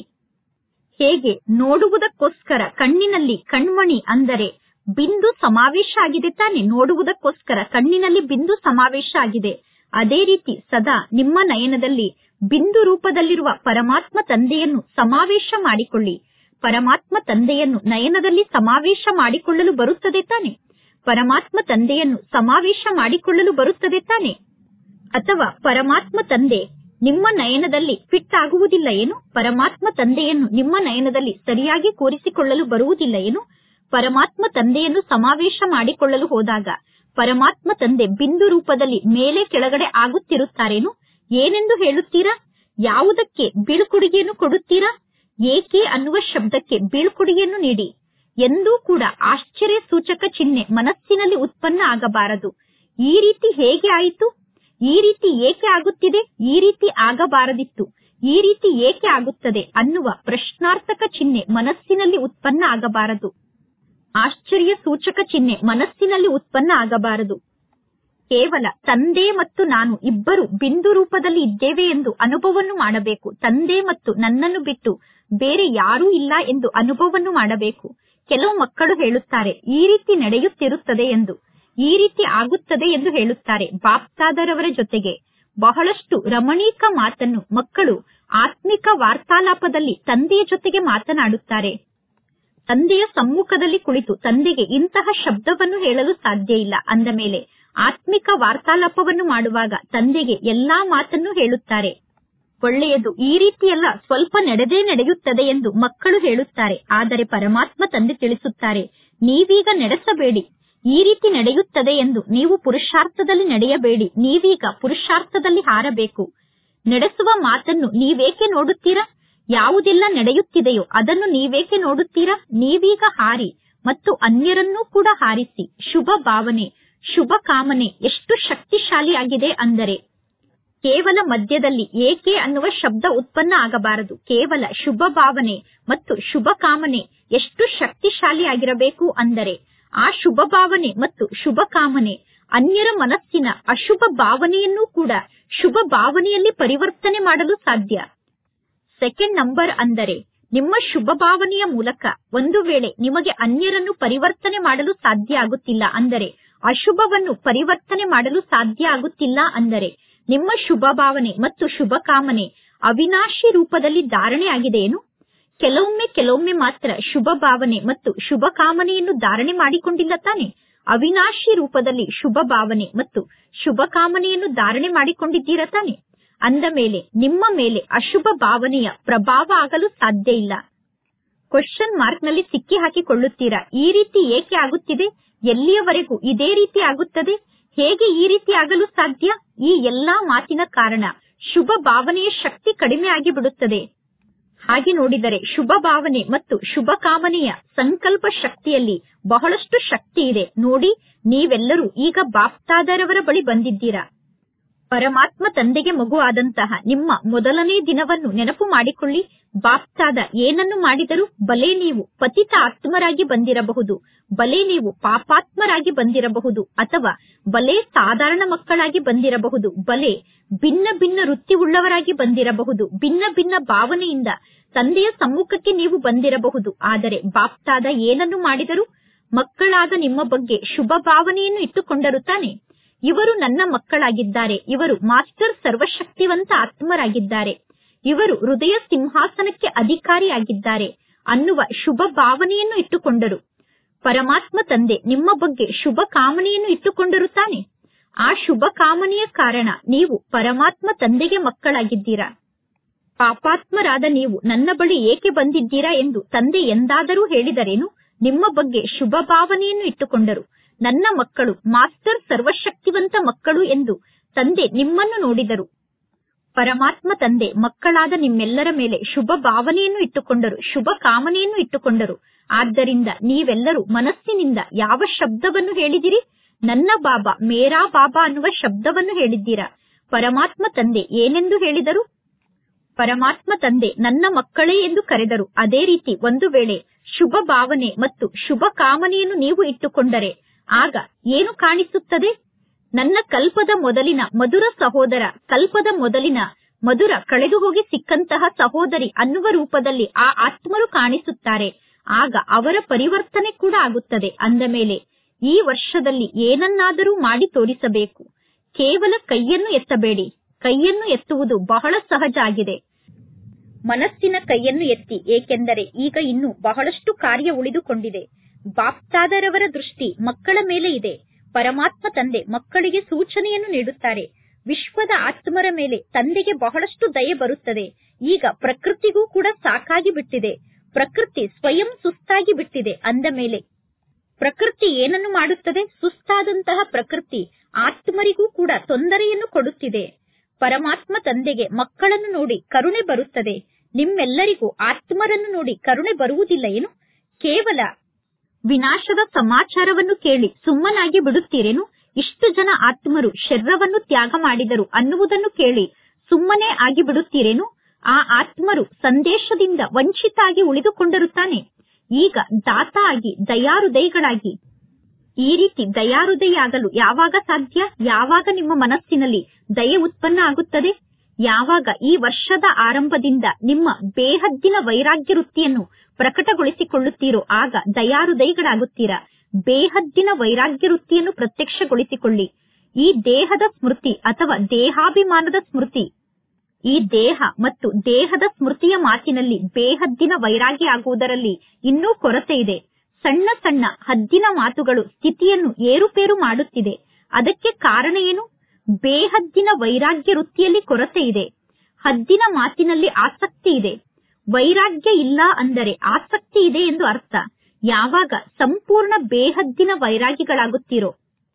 ಹೇಗೆ ನೋಡುವುದಕ್ಕೋಸ್ಕರ ಕಣ್ಣಿನಲ್ಲಿ ಕಣ್ಮಣಿ ಅಂದರೆ ಬಿಂದು ಸಮಾವೇಶ ಆಗಿದೆ ತಾನೆ ನೋಡುವುದಕ್ಕೋಸ್ಕರ ಕಣ್ಣಿನಲ್ಲಿ ಬಿಂದು ಸಮಾವೇಶ ಆಗಿದೆ ಅದೇ ರೀತಿ ಸದಾ ನಿಮ್ಮ ನಯನದಲ್ಲಿ ಬಿಂದು ರೂಪದಲ್ಲಿರುವ ಪರಮಾತ್ಮ ತಂದೆಯನ್ನು ಸಮಾವೇಶ ಮಾಡಿಕೊಳ್ಳಿ ಪರಮಾತ್ಮ ತಂದೆಯನ್ನು ನಯನದಲ್ಲಿ ಸಮಾವೇಶ ಮಾಡಿಕೊಳ್ಳಲು ಬರುತ್ತದೆ ತಾನೆ ಪರಮಾತ್ಮ ತಂದೆಯನ್ನು ಸಮಾವೇಶ ಮಾಡಿಕೊಳ್ಳಲು ಬರುತ್ತದೆ ತಾನೆ ಅಥವಾ ಪರಮಾತ್ಮ ತಂದೆ ನಿಮ್ಮ ನಯನದಲ್ಲಿ ಫಿಟ್ ಆಗುವುದಿಲ್ಲ ಏನು ಪರಮಾತ್ಮ ತಂದೆಯನ್ನು ನಿಮ್ಮ ನಯನದಲ್ಲಿ ಸರಿಯಾಗಿ ಕೂರಿಸಿಕೊಳ್ಳಲು ಬರುವುದಿಲ್ಲ ಏನು ಪರಮಾತ್ಮ ತಂದೆಯನ್ನು ಸಮಾವೇಶ ಮಾಡಿಕೊಳ್ಳಲು ಹೋದಾಗ ಪರಮಾತ್ಮ ತಂದೆ ಬಿಂದು ರೂಪದಲ್ಲಿ ಮೇಲೆ ಕೆಳಗಡೆ ಆಗುತ್ತಿರುತ್ತಾರೇನು ಏನೆಂದು ಹೇಳುತ್ತೀರಾ ಯಾವುದಕ್ಕೆ ಬೀಳ್ಕೊಡುಗೆಯನ್ನು ಕೊಡುತ್ತೀರಾ ಏಕೆ ಅನ್ನುವ ಶಬ್ದಕ್ಕೆ ಬೀಳ್ಕೊಡುಗೆಯನ್ನು ನೀಡಿ ಎಂದೂ ಕೂಡ ಆಶ್ಚರ್ಯ ಸೂಚಕ ಚಿಹ್ನೆ ಮನಸ್ಸಿನಲ್ಲಿ ಉತ್ಪನ್ನ ಆಗಬಾರದು ಈ ರೀತಿ ಹೇಗೆ ಆಯಿತು ಈ ರೀತಿ ಏಕೆ ಆಗುತ್ತಿದೆ ಈ ರೀತಿ ಆಗಬಾರದಿತ್ತು ಈ ರೀತಿ ಏಕೆ ಆಗುತ್ತದೆ ಅನ್ನುವ ಪ್ರಶ್ನಾರ್ಥಕ ಚಿಹ್ನೆ ಮನಸ್ಸಿನಲ್ಲಿ ಉತ್ಪನ್ನ ಆಗಬಾರದು ಆಶ್ಚರ್ಯ ಸೂಚಕ ಚಿಹ್ನೆ ಮನಸ್ಸಿನಲ್ಲಿ ಉತ್ಪನ್ನ ಆಗಬಾರದು ಕೇವಲ ತಂದೆ ಮತ್ತು ನಾನು ಇಬ್ಬರು ಬಿಂದು ರೂಪದಲ್ಲಿ ಇದ್ದೇವೆ ಎಂದು ಅನುಭವವನ್ನು ಮಾಡಬೇಕು ತಂದೆ ಮತ್ತು ನನ್ನನ್ನು ಬಿಟ್ಟು ಬೇರೆ ಯಾರೂ ಇಲ್ಲ ಎಂದು ಅನುಭವವನ್ನು ಮಾಡಬೇಕು ಕೆಲವು ಮಕ್ಕಳು ಹೇಳುತ್ತಾರೆ ಈ ರೀತಿ ನಡೆಯುತ್ತಿರುತ್ತದೆ ಎಂದು ಈ ರೀತಿ ಆಗುತ್ತದೆ ಎಂದು ಹೇಳುತ್ತಾರೆ ಬಾಪ್ತಾದರವರ ಜೊತೆಗೆ ಬಹಳಷ್ಟು ರಮಣೀಕ ಮಾತನ್ನು ಮಕ್ಕಳು ಆತ್ಮಿಕ ವಾರ್ತಾಲಾಪದಲ್ಲಿ ತಂದೆಯ ಜೊತೆಗೆ ಮಾತನಾಡುತ್ತಾರೆ ತಂದೆಯ ಸಮ್ಮುಖದಲ್ಲಿ ಕುಳಿತು ತಂದೆಗೆ ಇಂತಹ ಶಬ್ದವನ್ನು ಹೇಳಲು ಸಾಧ್ಯ ಇಲ್ಲ ಅಂದ ಮೇಲೆ ಆತ್ಮಿಕ ವಾರ್ತಾಲಾಪವನ್ನು ಮಾಡುವಾಗ ತಂದೆಗೆ ಎಲ್ಲಾ ಮಾತನ್ನು ಹೇಳುತ್ತಾರೆ ಒಳ್ಳೆಯದು ಈ ರೀತಿಯೆಲ್ಲ ಸ್ವಲ್ಪ ನಡೆದೇ ನಡೆಯುತ್ತದೆ ಎಂದು ಮಕ್ಕಳು ಹೇಳುತ್ತಾರೆ ಆದರೆ ಪರಮಾತ್ಮ ತಂದೆ ತಿಳಿಸುತ್ತಾರೆ ನೀವೀಗ ನಡೆಸಬೇಡಿ ಈ ರೀತಿ ನಡೆಯುತ್ತದೆ ಎಂದು ನೀವು ಪುರುಷಾರ್ಥದಲ್ಲಿ ನಡೆಯಬೇಡಿ ನೀವೀಗ ಪುರುಷಾರ್ಥದಲ್ಲಿ ಹಾರಬೇಕು ನಡೆಸುವ ಮಾತನ್ನು ನೀವೇಕೆ ನೋಡುತ್ತೀರಾ ಯಾವುದೆಲ್ಲ ನಡೆಯುತ್ತಿದೆಯೋ ಅದನ್ನು ನೀವೇಕೆ ನೋಡುತ್ತೀರಾ ನೀವೀಗ ಹಾರಿ ಮತ್ತು ಅನ್ಯರನ್ನೂ ಕೂಡ ಹಾರಿಸಿ ಶುಭ ಭಾವನೆ ಶುಭ ಕಾಮನೆ ಎಷ್ಟು ಶಕ್ತಿಶಾಲಿಯಾಗಿದೆ ಅಂದರೆ ಕೇವಲ ಮಧ್ಯದಲ್ಲಿ ಏಕೆ ಅನ್ನುವ ಶಬ್ದ ಉತ್ಪನ್ನ ಆಗಬಾರದು ಕೇವಲ ಶುಭ ಭಾವನೆ ಮತ್ತು ಶುಭ ಕಾಮನೆ ಎಷ್ಟು ಶಕ್ತಿಶಾಲಿಯಾಗಿರಬೇಕು ಅಂದರೆ ಆ ಶುಭ ಭಾವನೆ ಮತ್ತು ಶುಭ ಕಾಮನೆ ಅನ್ಯರ ಮನಸ್ಸಿನ ಅಶುಭ ಭಾವನೆಯನ್ನೂ ಕೂಡ ಶುಭ ಭಾವನೆಯಲ್ಲಿ ಪರಿವರ್ತನೆ ಮಾಡಲು ಸಾಧ್ಯ ಸೆಕೆಂಡ್ ನಂಬರ್ ಅಂದರೆ ನಿಮ್ಮ ಶುಭ ಭಾವನೆಯ ಮೂಲಕ ಒಂದು ವೇಳೆ ನಿಮಗೆ ಅನ್ಯರನ್ನು ಪರಿವರ್ತನೆ ಮಾಡಲು ಸಾಧ್ಯ ಆಗುತ್ತಿಲ್ಲ ಅಂದರೆ ಅಶುಭವನ್ನು ಪರಿವರ್ತನೆ ಮಾಡಲು ಸಾಧ್ಯ ಆಗುತ್ತಿಲ್ಲ ಅಂದರೆ ನಿಮ್ಮ ಶುಭ ಭಾವನೆ ಮತ್ತು ಶುಭ ಕಾಮನೆ ಅವಿನಾಶಿ ರೂಪದಲ್ಲಿ ಧಾರಣೆ ಆಗಿದೆಯೇನು ಕೆಲವೊಮ್ಮೆ ಕೆಲವೊಮ್ಮೆ ಮಾತ್ರ ಶುಭ ಭಾವನೆ ಮತ್ತು ಶುಭ ಕಾಮನೆಯನ್ನು ಧಾರಣೆ ಮಾಡಿಕೊಂಡಿಲ್ಲ ತಾನೆ ಅವಿನಾಶಿ ರೂಪದಲ್ಲಿ ಶುಭ ಭಾವನೆ ಮತ್ತು ಶುಭ ಕಾಮನೆಯನ್ನು ಧಾರಣೆ ಮಾಡಿಕೊಂಡಿದ್ದೀರಾ ತಾನೆ ಅಂದ ಮೇಲೆ ನಿಮ್ಮ ಮೇಲೆ ಅಶುಭ ಭಾವನೆಯ ಪ್ರಭಾವ ಆಗಲು ಸಾಧ್ಯ ಇಲ್ಲ ಕ್ವಶನ್ ಮಾರ್ಕ್ ನಲ್ಲಿ ಸಿಕ್ಕಿ ಹಾಕಿಕೊಳ್ಳುತ್ತೀರಾ ಈ ರೀತಿ ಏಕೆ ಆಗುತ್ತಿದೆ ಎಲ್ಲಿಯವರೆಗೂ ಇದೇ ರೀತಿ ಆಗುತ್ತದೆ ಹೇಗೆ ಈ ರೀತಿ ಆಗಲು ಸಾಧ್ಯ ಈ ಎಲ್ಲಾ ಮಾತಿನ ಕಾರಣ ಶುಭ ಭಾವನೆಯ ಶಕ್ತಿ ಕಡಿಮೆ ಆಗಿ ಬಿಡುತ್ತದೆ ಹಾಗೆ ನೋಡಿದರೆ ಶುಭ ಭಾವನೆ ಮತ್ತು ಶುಭ ಕಾಮನೆಯ ಸಂಕಲ್ಪ ಶಕ್ತಿಯಲ್ಲಿ ಬಹಳಷ್ಟು ಶಕ್ತಿ ಇದೆ ನೋಡಿ ನೀವೆಲ್ಲರೂ ಈಗ ಬಾಪ್ತಾದರವರ ಬಳಿ ಬಂದಿದ್ದೀರಾ ಪರಮಾತ್ಮ ತಂದೆಗೆ ಮಗು ಆದಂತಹ ನಿಮ್ಮ ಮೊದಲನೇ ದಿನವನ್ನು ನೆನಪು ಮಾಡಿಕೊಳ್ಳಿ ಬಾಪ್ತಾದ ಏನನ್ನು ಮಾಡಿದರೂ ಬಲೆ ನೀವು ಪತಿತ ಆತ್ಮರಾಗಿ ಬಂದಿರಬಹುದು ಬಲೆ ನೀವು ಪಾಪಾತ್ಮರಾಗಿ ಬಂದಿರಬಹುದು ಅಥವಾ ಬಲೆ ಸಾಧಾರಣ ಮಕ್ಕಳಾಗಿ ಬಂದಿರಬಹುದು ಬಲೆ ಭಿನ್ನ ಭಿನ್ನ ವೃತ್ತಿ ಉಳ್ಳವರಾಗಿ ಬಂದಿರಬಹುದು ಭಿನ್ನ ಭಿನ್ನ ಭಾವನೆಯಿಂದ ತಂದೆಯ ಸಮ್ಮುಖಕ್ಕೆ ನೀವು ಬಂದಿರಬಹುದು ಆದರೆ ಬಾಪ್ತಾದ ಏನನ್ನು ಮಾಡಿದರು ಮಕ್ಕಳಾದ ನಿಮ್ಮ ಬಗ್ಗೆ ಶುಭ ಭಾವನೆಯನ್ನು ಇಟ್ಟುಕೊಂಡರು ತಾನೆ ಇವರು ನನ್ನ ಮಕ್ಕಳಾಗಿದ್ದಾರೆ ಇವರು ಮಾಸ್ಟರ್ ಸರ್ವಶಕ್ತಿವಂತ ಆತ್ಮರಾಗಿದ್ದಾರೆ ಇವರು ಹೃದಯ ಸಿಂಹಾಸನಕ್ಕೆ ಅಧಿಕಾರಿಯಾಗಿದ್ದಾರೆ ಅನ್ನುವ ಶುಭ ಭಾವನೆಯನ್ನು ಇಟ್ಟುಕೊಂಡರು ಪರಮಾತ್ಮ ತಂದೆ ನಿಮ್ಮ ಬಗ್ಗೆ ಶುಭ ಕಾಮನೆಯನ್ನು ಇಟ್ಟುಕೊಂಡರು ತಾನೆ ಆ ಶುಭ ಕಾಮನೆಯ ಕಾರಣ ನೀವು ಪರಮಾತ್ಮ ತಂದೆಗೆ ಮಕ್ಕಳಾಗಿದ್ದೀರಾ ಪಾಪಾತ್ಮರಾದ ನೀವು ನನ್ನ ಬಳಿ ಏಕೆ ಬಂದಿದ್ದೀರಾ ಎಂದು ತಂದೆ ಎಂದಾದರೂ ಹೇಳಿದರೇನು ನಿಮ್ಮ ಬಗ್ಗೆ ಶುಭ ಭಾವನೆಯನ್ನು ಇಟ್ಟುಕೊಂಡರು ನನ್ನ ಮಕ್ಕಳು ಮಾಸ್ಟರ್ ಸರ್ವಶಕ್ತಿವಂತ ಮಕ್ಕಳು ಎಂದು ತಂದೆ ನಿಮ್ಮನ್ನು ನೋಡಿದರು ಪರಮಾತ್ಮ ತಂದೆ ಮಕ್ಕಳಾದ ನಿಮ್ಮೆಲ್ಲರ ಮೇಲೆ ಶುಭ ಭಾವನೆಯನ್ನು ಇಟ್ಟುಕೊಂಡರು ಶುಭ ಕಾಮನೆಯನ್ನು ಇಟ್ಟುಕೊಂಡರು ಆದ್ದರಿಂದ ನೀವೆಲ್ಲರೂ ಮನಸ್ಸಿನಿಂದ ಯಾವ ಶಬ್ದವನ್ನು ಹೇಳಿದಿರಿ ನನ್ನ ಬಾಬಾ ಮೇರಾ ಬಾಬಾ ಅನ್ನುವ ಶಬ್ದವನ್ನು ಹೇಳಿದ್ದೀರಾ ಪರಮಾತ್ಮ ತಂದೆ ಏನೆಂದು ಹೇಳಿದರು ಪರಮಾತ್ಮ ತಂದೆ ನನ್ನ ಮಕ್ಕಳೇ ಎಂದು ಕರೆದರು ಅದೇ ರೀತಿ ಒಂದು ವೇಳೆ ಶುಭ ಭಾವನೆ ಮತ್ತು ಶುಭ ಕಾಮನೆಯನ್ನು ನೀವು ಇಟ್ಟುಕೊಂಡರೆ ಆಗ ಏನು ಕಾಣಿಸುತ್ತದೆ ನನ್ನ ಕಲ್ಪದ ಮೊದಲಿನ ಮಧುರ ಸಹೋದರ ಕಲ್ಪದ ಮೊದಲಿನ ಮಧುರ ಕಳೆದು ಹೋಗಿ ಸಿಕ್ಕಂತಹ ಸಹೋದರಿ ಅನ್ನುವ ರೂಪದಲ್ಲಿ ಆ ಆತ್ಮರು ಕಾಣಿಸುತ್ತಾರೆ ಆಗ ಅವರ ಪರಿವರ್ತನೆ ಕೂಡ ಆಗುತ್ತದೆ ಅಂದ ಮೇಲೆ ಈ ವರ್ಷದಲ್ಲಿ ಏನನ್ನಾದರೂ ಮಾಡಿ ತೋರಿಸಬೇಕು ಕೇವಲ ಕೈಯನ್ನು ಎತ್ತಬೇಡಿ ಕೈಯನ್ನು ಎತ್ತುವುದು ಬಹಳ ಸಹಜ ಆಗಿದೆ ಮನಸ್ಸಿನ ಕೈಯನ್ನು ಎತ್ತಿ ಏಕೆಂದರೆ ಈಗ ಇನ್ನು ಬಹಳಷ್ಟು ಕಾರ್ಯ ಉಳಿದುಕೊಂಡಿದೆ ಬಾಪ್ತಾದರವರ ದೃಷ್ಟಿ ಮಕ್ಕಳ ಮೇಲೆ ಇದೆ ಪರಮಾತ್ಮ ತಂದೆ ಮಕ್ಕಳಿಗೆ ಸೂಚನೆಯನ್ನು ನೀಡುತ್ತಾರೆ ವಿಶ್ವದ ಆತ್ಮರ ಮೇಲೆ ತಂದೆಗೆ ಬಹಳಷ್ಟು ದಯೆ ಬರುತ್ತದೆ ಈಗ ಪ್ರಕೃತಿಗೂ ಕೂಡ ಸಾಕಾಗಿ ಬಿಟ್ಟಿದೆ ಪ್ರಕೃತಿ ಸ್ವಯಂ ಸುಸ್ತಾಗಿ ಬಿಟ್ಟಿದೆ ಅಂದ ಮೇಲೆ ಪ್ರಕೃತಿ ಏನನ್ನು ಮಾಡುತ್ತದೆ ಸುಸ್ತಾದಂತಹ ಪ್ರಕೃತಿ ಆತ್ಮರಿಗೂ ಕೂಡ ತೊಂದರೆಯನ್ನು ಕೊಡುತ್ತಿದೆ ಪರಮಾತ್ಮ ತಂದೆಗೆ ಮಕ್ಕಳನ್ನು ನೋಡಿ ಕರುಣೆ ಬರುತ್ತದೆ ನಿಮ್ಮೆಲ್ಲರಿಗೂ ಆತ್ಮರನ್ನು ನೋಡಿ ಕರುಣೆ ಬರುವುದಿಲ್ಲ ಏನು ಕೇವಲ ವಿನಾಶದ ಸಮಾಚಾರವನ್ನು ಕೇಳಿ ಸುಮ್ಮನಾಗಿ ಬಿಡುತ್ತೀರೇನು ಇಷ್ಟು ಜನ ಆತ್ಮರು ಶರೀರವನ್ನು ತ್ಯಾಗ ಮಾಡಿದರು ಅನ್ನುವುದನ್ನು ಕೇಳಿ ಸುಮ್ಮನೆ ಆಗಿ ಬಿಡುತ್ತೀರೇನು ಆ ಆತ್ಮರು ಸಂದೇಶದಿಂದ ವಂಚಿತಾಗಿ ಉಳಿದುಕೊಂಡರು ತಾನೆ ಈಗ ದಾತ ಆಗಿ ದಯಾರುದಯಗಳಾಗಿ ಈ ರೀತಿ ದಯಾರುದಯಾಗಲು ಯಾವಾಗ ಸಾಧ್ಯ ಯಾವಾಗ ನಿಮ್ಮ ಮನಸ್ಸಿನಲ್ಲಿ ದಯೆ ಉತ್ಪನ್ನ ಆಗುತ್ತದೆ ಯಾವಾಗ ಈ ವರ್ಷದ ಆರಂಭದಿಂದ ನಿಮ್ಮ ಬೇಹದ್ದಿನ ವೈರಾಗ್ಯ ವೃತ್ತಿಯನ್ನು ಪ್ರಕಟಗೊಳಿಸಿಕೊಳ್ಳುತ್ತೀರೋ ಆಗ ದಯಾರುದಯಗಳಾಗುತ್ತೀರಾ ಬೇಹದ್ದಿನ ವೈರಾಗ್ಯ ವೃತ್ತಿಯನ್ನು ಪ್ರತ್ಯಕ್ಷಗೊಳಿಸಿಕೊಳ್ಳಿ ಈ ದೇಹದ ಸ್ಮೃತಿ ಅಥವಾ ದೇಹಾಭಿಮಾನದ ಸ್ಮೃತಿ ಈ ದೇಹ ಮತ್ತು ದೇಹದ ಸ್ಮೃತಿಯ ಮಾತಿನಲ್ಲಿ ಬೇಹದ್ದಿನ ವೈರಾಗ್ಯ ಆಗುವುದರಲ್ಲಿ ಇನ್ನೂ ಕೊರತೆ ಇದೆ ಸಣ್ಣ ಸಣ್ಣ ಹದ್ದಿನ ಮಾತುಗಳು ಸ್ಥಿತಿಯನ್ನು ಏರುಪೇರು ಮಾಡುತ್ತಿದೆ ಅದಕ್ಕೆ ಕಾರಣ ಏನು ಬೇಹದ್ದಿನ ವೈರಾಗ್ಯ ವೃತ್ತಿಯಲ್ಲಿ ಕೊರತೆ ಇದೆ ಹದ್ದಿನ ಮಾತಿನಲ್ಲಿ ಆಸಕ್ತಿ ಇದೆ ವೈರಾಗ್ಯ ಇಲ್ಲ ಅಂದರೆ ಆಸಕ್ತಿ ಇದೆ ಎಂದು ಅರ್ಥ ಯಾವಾಗ ಸಂಪೂರ್ಣ ಬೇಹದ್ದಿನ ವೈರಾಗ್ಯಗಳಾಗುತ್ತೀರೋ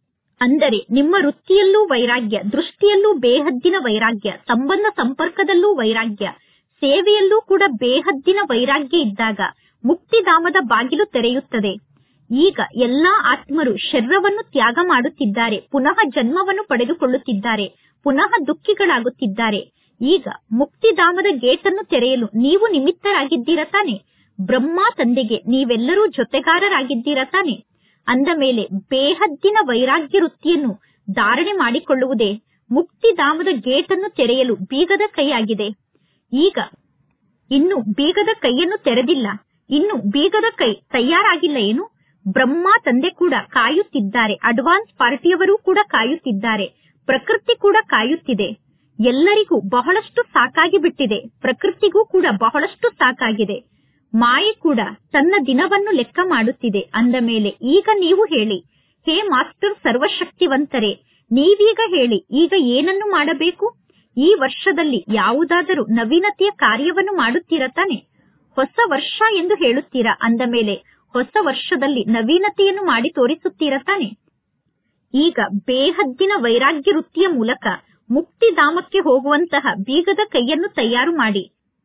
ಅಂದರೆ ನಿಮ್ಮ ವೃತ್ತಿಯಲ್ಲೂ ವೈರಾಗ್ಯ ದೃಷ್ಟಿಯಲ್ಲೂ ಬೇಹದ್ದಿನ ವೈರಾಗ್ಯ ಸಂಬಂಧ ಸಂಪರ್ಕದಲ್ಲೂ ವೈರಾಗ್ಯ ಸೇವೆಯಲ್ಲೂ ಕೂಡ ಬೇಹದ್ದಿನ ವೈರಾಗ್ಯ ಇದ್ದಾಗ ಮುಕ್ತಿಧಾಮದ ಬಾಗಿಲು ತೆರೆಯುತ್ತದೆ ಈಗ ಎಲ್ಲಾ ಆತ್ಮರು ಶರೀರವನ್ನು ತ್ಯಾಗ ಮಾಡುತ್ತಿದ್ದಾರೆ ಪುನಃ ಜನ್ಮವನ್ನು ಪಡೆದುಕೊಳ್ಳುತ್ತಿದ್ದಾರೆ ಪುನಃ ದುಃಖಿಗಳಾಗುತ್ತಿದ್ದಾರೆ ಈಗ ಮುಕ್ತಿಧಾಮದ ಗೇಟನ್ನು ತೆರೆಯಲು ನೀವು ನಿಮಿತ್ತರಾಗಿದ್ದೀರ ತಾನೆ ಬ್ರಹ್ಮ ತಂದೆಗೆ ನೀವೆಲ್ಲರೂ ಜೊತೆಗಾರರಾಗಿದ್ದೀರ ತಾನೆ ಅಂದ ಮೇಲೆ ಬೇಹದ್ದಿನ ವೈರಾಗ್ಯ ವೃತ್ತಿಯನ್ನು ಧಾರಣೆ ಮಾಡಿಕೊಳ್ಳುವುದೇ ಮುಕ್ತಿಧಾಮದ ಗೇಟನ್ನು ತೆರೆಯಲು ಬೀಗದ ಕೈಯಾಗಿದೆ ಈಗ ಇನ್ನು ಬೀಗದ ಕೈಯನ್ನು ತೆರೆದಿಲ್ಲ ಇನ್ನು ಬೀಗದ ಕೈ ತಯಾರಾಗಿಲ್ಲ ಏನು ಬ್ರಹ್ಮ ತಂದೆ ಕೂಡ ಕಾಯುತ್ತಿದ್ದಾರೆ ಅಡ್ವಾನ್ಸ್ ಪಾರ್ಟಿಯವರೂ ಕೂಡ ಕಾಯುತ್ತಿದ್ದಾರೆ ಪ್ರಕೃತಿ ಕೂಡ ಕಾಯುತ್ತಿದೆ ಎಲ್ಲರಿಗೂ ಬಹಳಷ್ಟು ಸಾಕಾಗಿ ಬಿಟ್ಟಿದೆ ಪ್ರಕೃತಿಗೂ ಕೂಡ ಬಹಳಷ್ಟು ಸಾಕಾಗಿದೆ ಮಾಯೆ ಕೂಡ ತನ್ನ ದಿನವನ್ನು ಲೆಕ್ಕ ಮಾಡುತ್ತಿದೆ ಅಂದ ಮೇಲೆ ಈಗ ನೀವು ಹೇಳಿ ಹೇ ಮಾಸ್ಟರ್ ಸರ್ವಶಕ್ತಿವಂತರೇ ನೀವೀಗ ಹೇಳಿ ಈಗ ಏನನ್ನು ಮಾಡಬೇಕು ಈ ವರ್ಷದಲ್ಲಿ ಯಾವುದಾದರೂ ನವೀನತೆಯ ಕಾರ್ಯವನ್ನು ಮಾಡುತ್ತೀರಾ ತಾನೆ ಹೊಸ ವರ್ಷ ಎಂದು ಹೇಳುತ್ತೀರಾ ಅಂದ ಮೇಲೆ ಹೊಸ ವರ್ಷದಲ್ಲಿ ನವೀನತೆಯನ್ನು ಮಾಡಿ ತೋರಿಸುತ್ತೀರಾ ತಾನೆ ಈಗ ಬೇಹದ್ದಿನ ವೈರಾಗ್ಯ ವೃತ್ತಿಯ ಮೂಲಕ ಮುಕ್ತಿಧಾಮಕ್ಕೆ ಹೋಗುವಂತಹ ಬೀಗದ ಕೈಯನ್ನು ತಯಾರು ಮಾಡಿ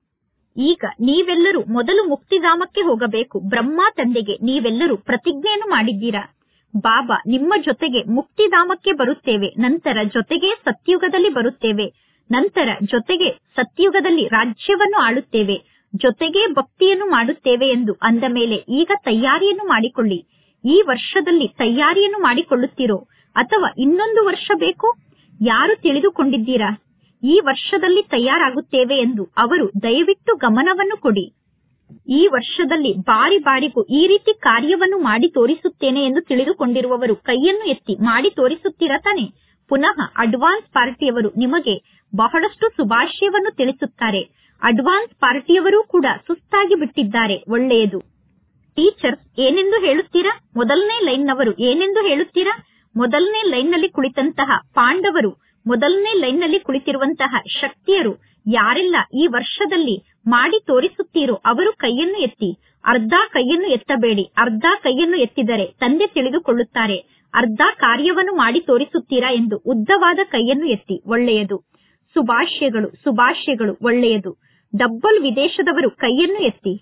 ಈಗ ನೀವೆಲ್ಲರೂ ಮೊದಲು ಮುಕ್ತಿಧಾಮಕ್ಕೆ ಹೋಗಬೇಕು ಬ್ರಹ್ಮ ತಂದೆಗೆ ನೀವೆಲ್ಲರೂ ಪ್ರತಿಜ್ಞೆಯನ್ನು ಮಾಡಿದ್ದೀರಾ ಬಾಬಾ ನಿಮ್ಮ ಜೊತೆಗೆ ಮುಕ್ತಿಧಾಮಕ್ಕೆ ಬರುತ್ತೇವೆ ನಂತರ ಜೊತೆಗೆ ಸತ್ಯುಗದಲ್ಲಿ ಬರುತ್ತೇವೆ ನಂತರ ಜೊತೆಗೆ ಸತ್ಯುಗದಲ್ಲಿ ರಾಜ್ಯವನ್ನು ಆಳುತ್ತೇವೆ ಜೊತೆಗೆ ಭಕ್ತಿಯನ್ನು ಮಾಡುತ್ತೇವೆ ಎಂದು ಅಂದ ಮೇಲೆ ಈಗ ತಯಾರಿಯನ್ನು ಮಾಡಿಕೊಳ್ಳಿ ಈ ವರ್ಷದಲ್ಲಿ ತಯಾರಿಯನ್ನು ಮಾಡಿಕೊಳ್ಳುತ್ತೀರೋ ಅಥವಾ ಇನ್ನೊಂದು ವರ್ಷ ಬೇಕು ಯಾರು ತಿಳಿದುಕೊಂಡಿದ್ದೀರಾ ಈ ವರ್ಷದಲ್ಲಿ ತಯಾರಾಗುತ್ತೇವೆ ಎಂದು ಅವರು ದಯವಿಟ್ಟು ಗಮನವನ್ನು ಕೊಡಿ ಈ ವರ್ಷದಲ್ಲಿ ಬಾರಿ ಬಾರಿಗೂ ಈ ರೀತಿ ಕಾರ್ಯವನ್ನು ಮಾಡಿ ತೋರಿಸುತ್ತೇನೆ ಎಂದು ತಿಳಿದುಕೊಂಡಿರುವವರು ಕೈಯನ್ನು ಎತ್ತಿ ಮಾಡಿ ತೋರಿಸುತ್ತೀರಾ ತಾನೆ ಪುನಃ ಅಡ್ವಾನ್ಸ್ ಪಾರ್ಟಿಯವರು ನಿಮಗೆ ಬಹಳಷ್ಟು ಶುಭಾಶಯವನ್ನು ತಿಳಿಸುತ್ತಾರೆ ಅಡ್ವಾನ್ಸ್ ಪಾರ್ಟಿಯವರೂ ಕೂಡ ಸುಸ್ತಾಗಿ ಬಿಟ್ಟಿದ್ದಾರೆ ಒಳ್ಳೆಯದು ಟೀಚರ್ಸ್ ಏನೆಂದು ಹೇಳುತ್ತೀರಾ ಮೊದಲನೇ ಲೈನ್ನವರು ಏನೆಂದು ಹೇಳುತ್ತೀರಾ ಮೊದಲನೇ ಲೈನ್ನಲ್ಲಿ ಕುಳಿತಂತಹ ಪಾಂಡವರು ಮೊದಲನೇ ಲೈನ್ನಲ್ಲಿ ಕುಳಿತಿರುವಂತಹ ಶಕ್ತಿಯರು ಯಾರೆಲ್ಲ ಈ ವರ್ಷದಲ್ಲಿ ಮಾಡಿ ತೋರಿಸುತ್ತೀರೋ ಅವರು ಕೈಯನ್ನು ಎತ್ತಿ ಅರ್ಧ ಕೈಯನ್ನು ಎತ್ತಬೇಡಿ ಅರ್ಧ ಕೈಯನ್ನು ಎತ್ತಿದರೆ ತಂದೆ ತಿಳಿದುಕೊಳ್ಳುತ್ತಾರೆ ಅರ್ಧ ಕಾರ್ಯವನ್ನು ಮಾಡಿ ತೋರಿಸುತ್ತೀರಾ ಎಂದು ಉದ್ದವಾದ ಕೈಯನ್ನು ಎತ್ತಿ ಒಳ್ಳೆಯದು ಸುಭಾಷ್ಯಗಳು ಸುಭಾಷ್ಯಗಳು ಒಳ್ಳೆಯದು ಡಬ್ಬಲ್ ವಿದೇಶದವರು ಕೈಯನ್ನು ಎತ್ತಿ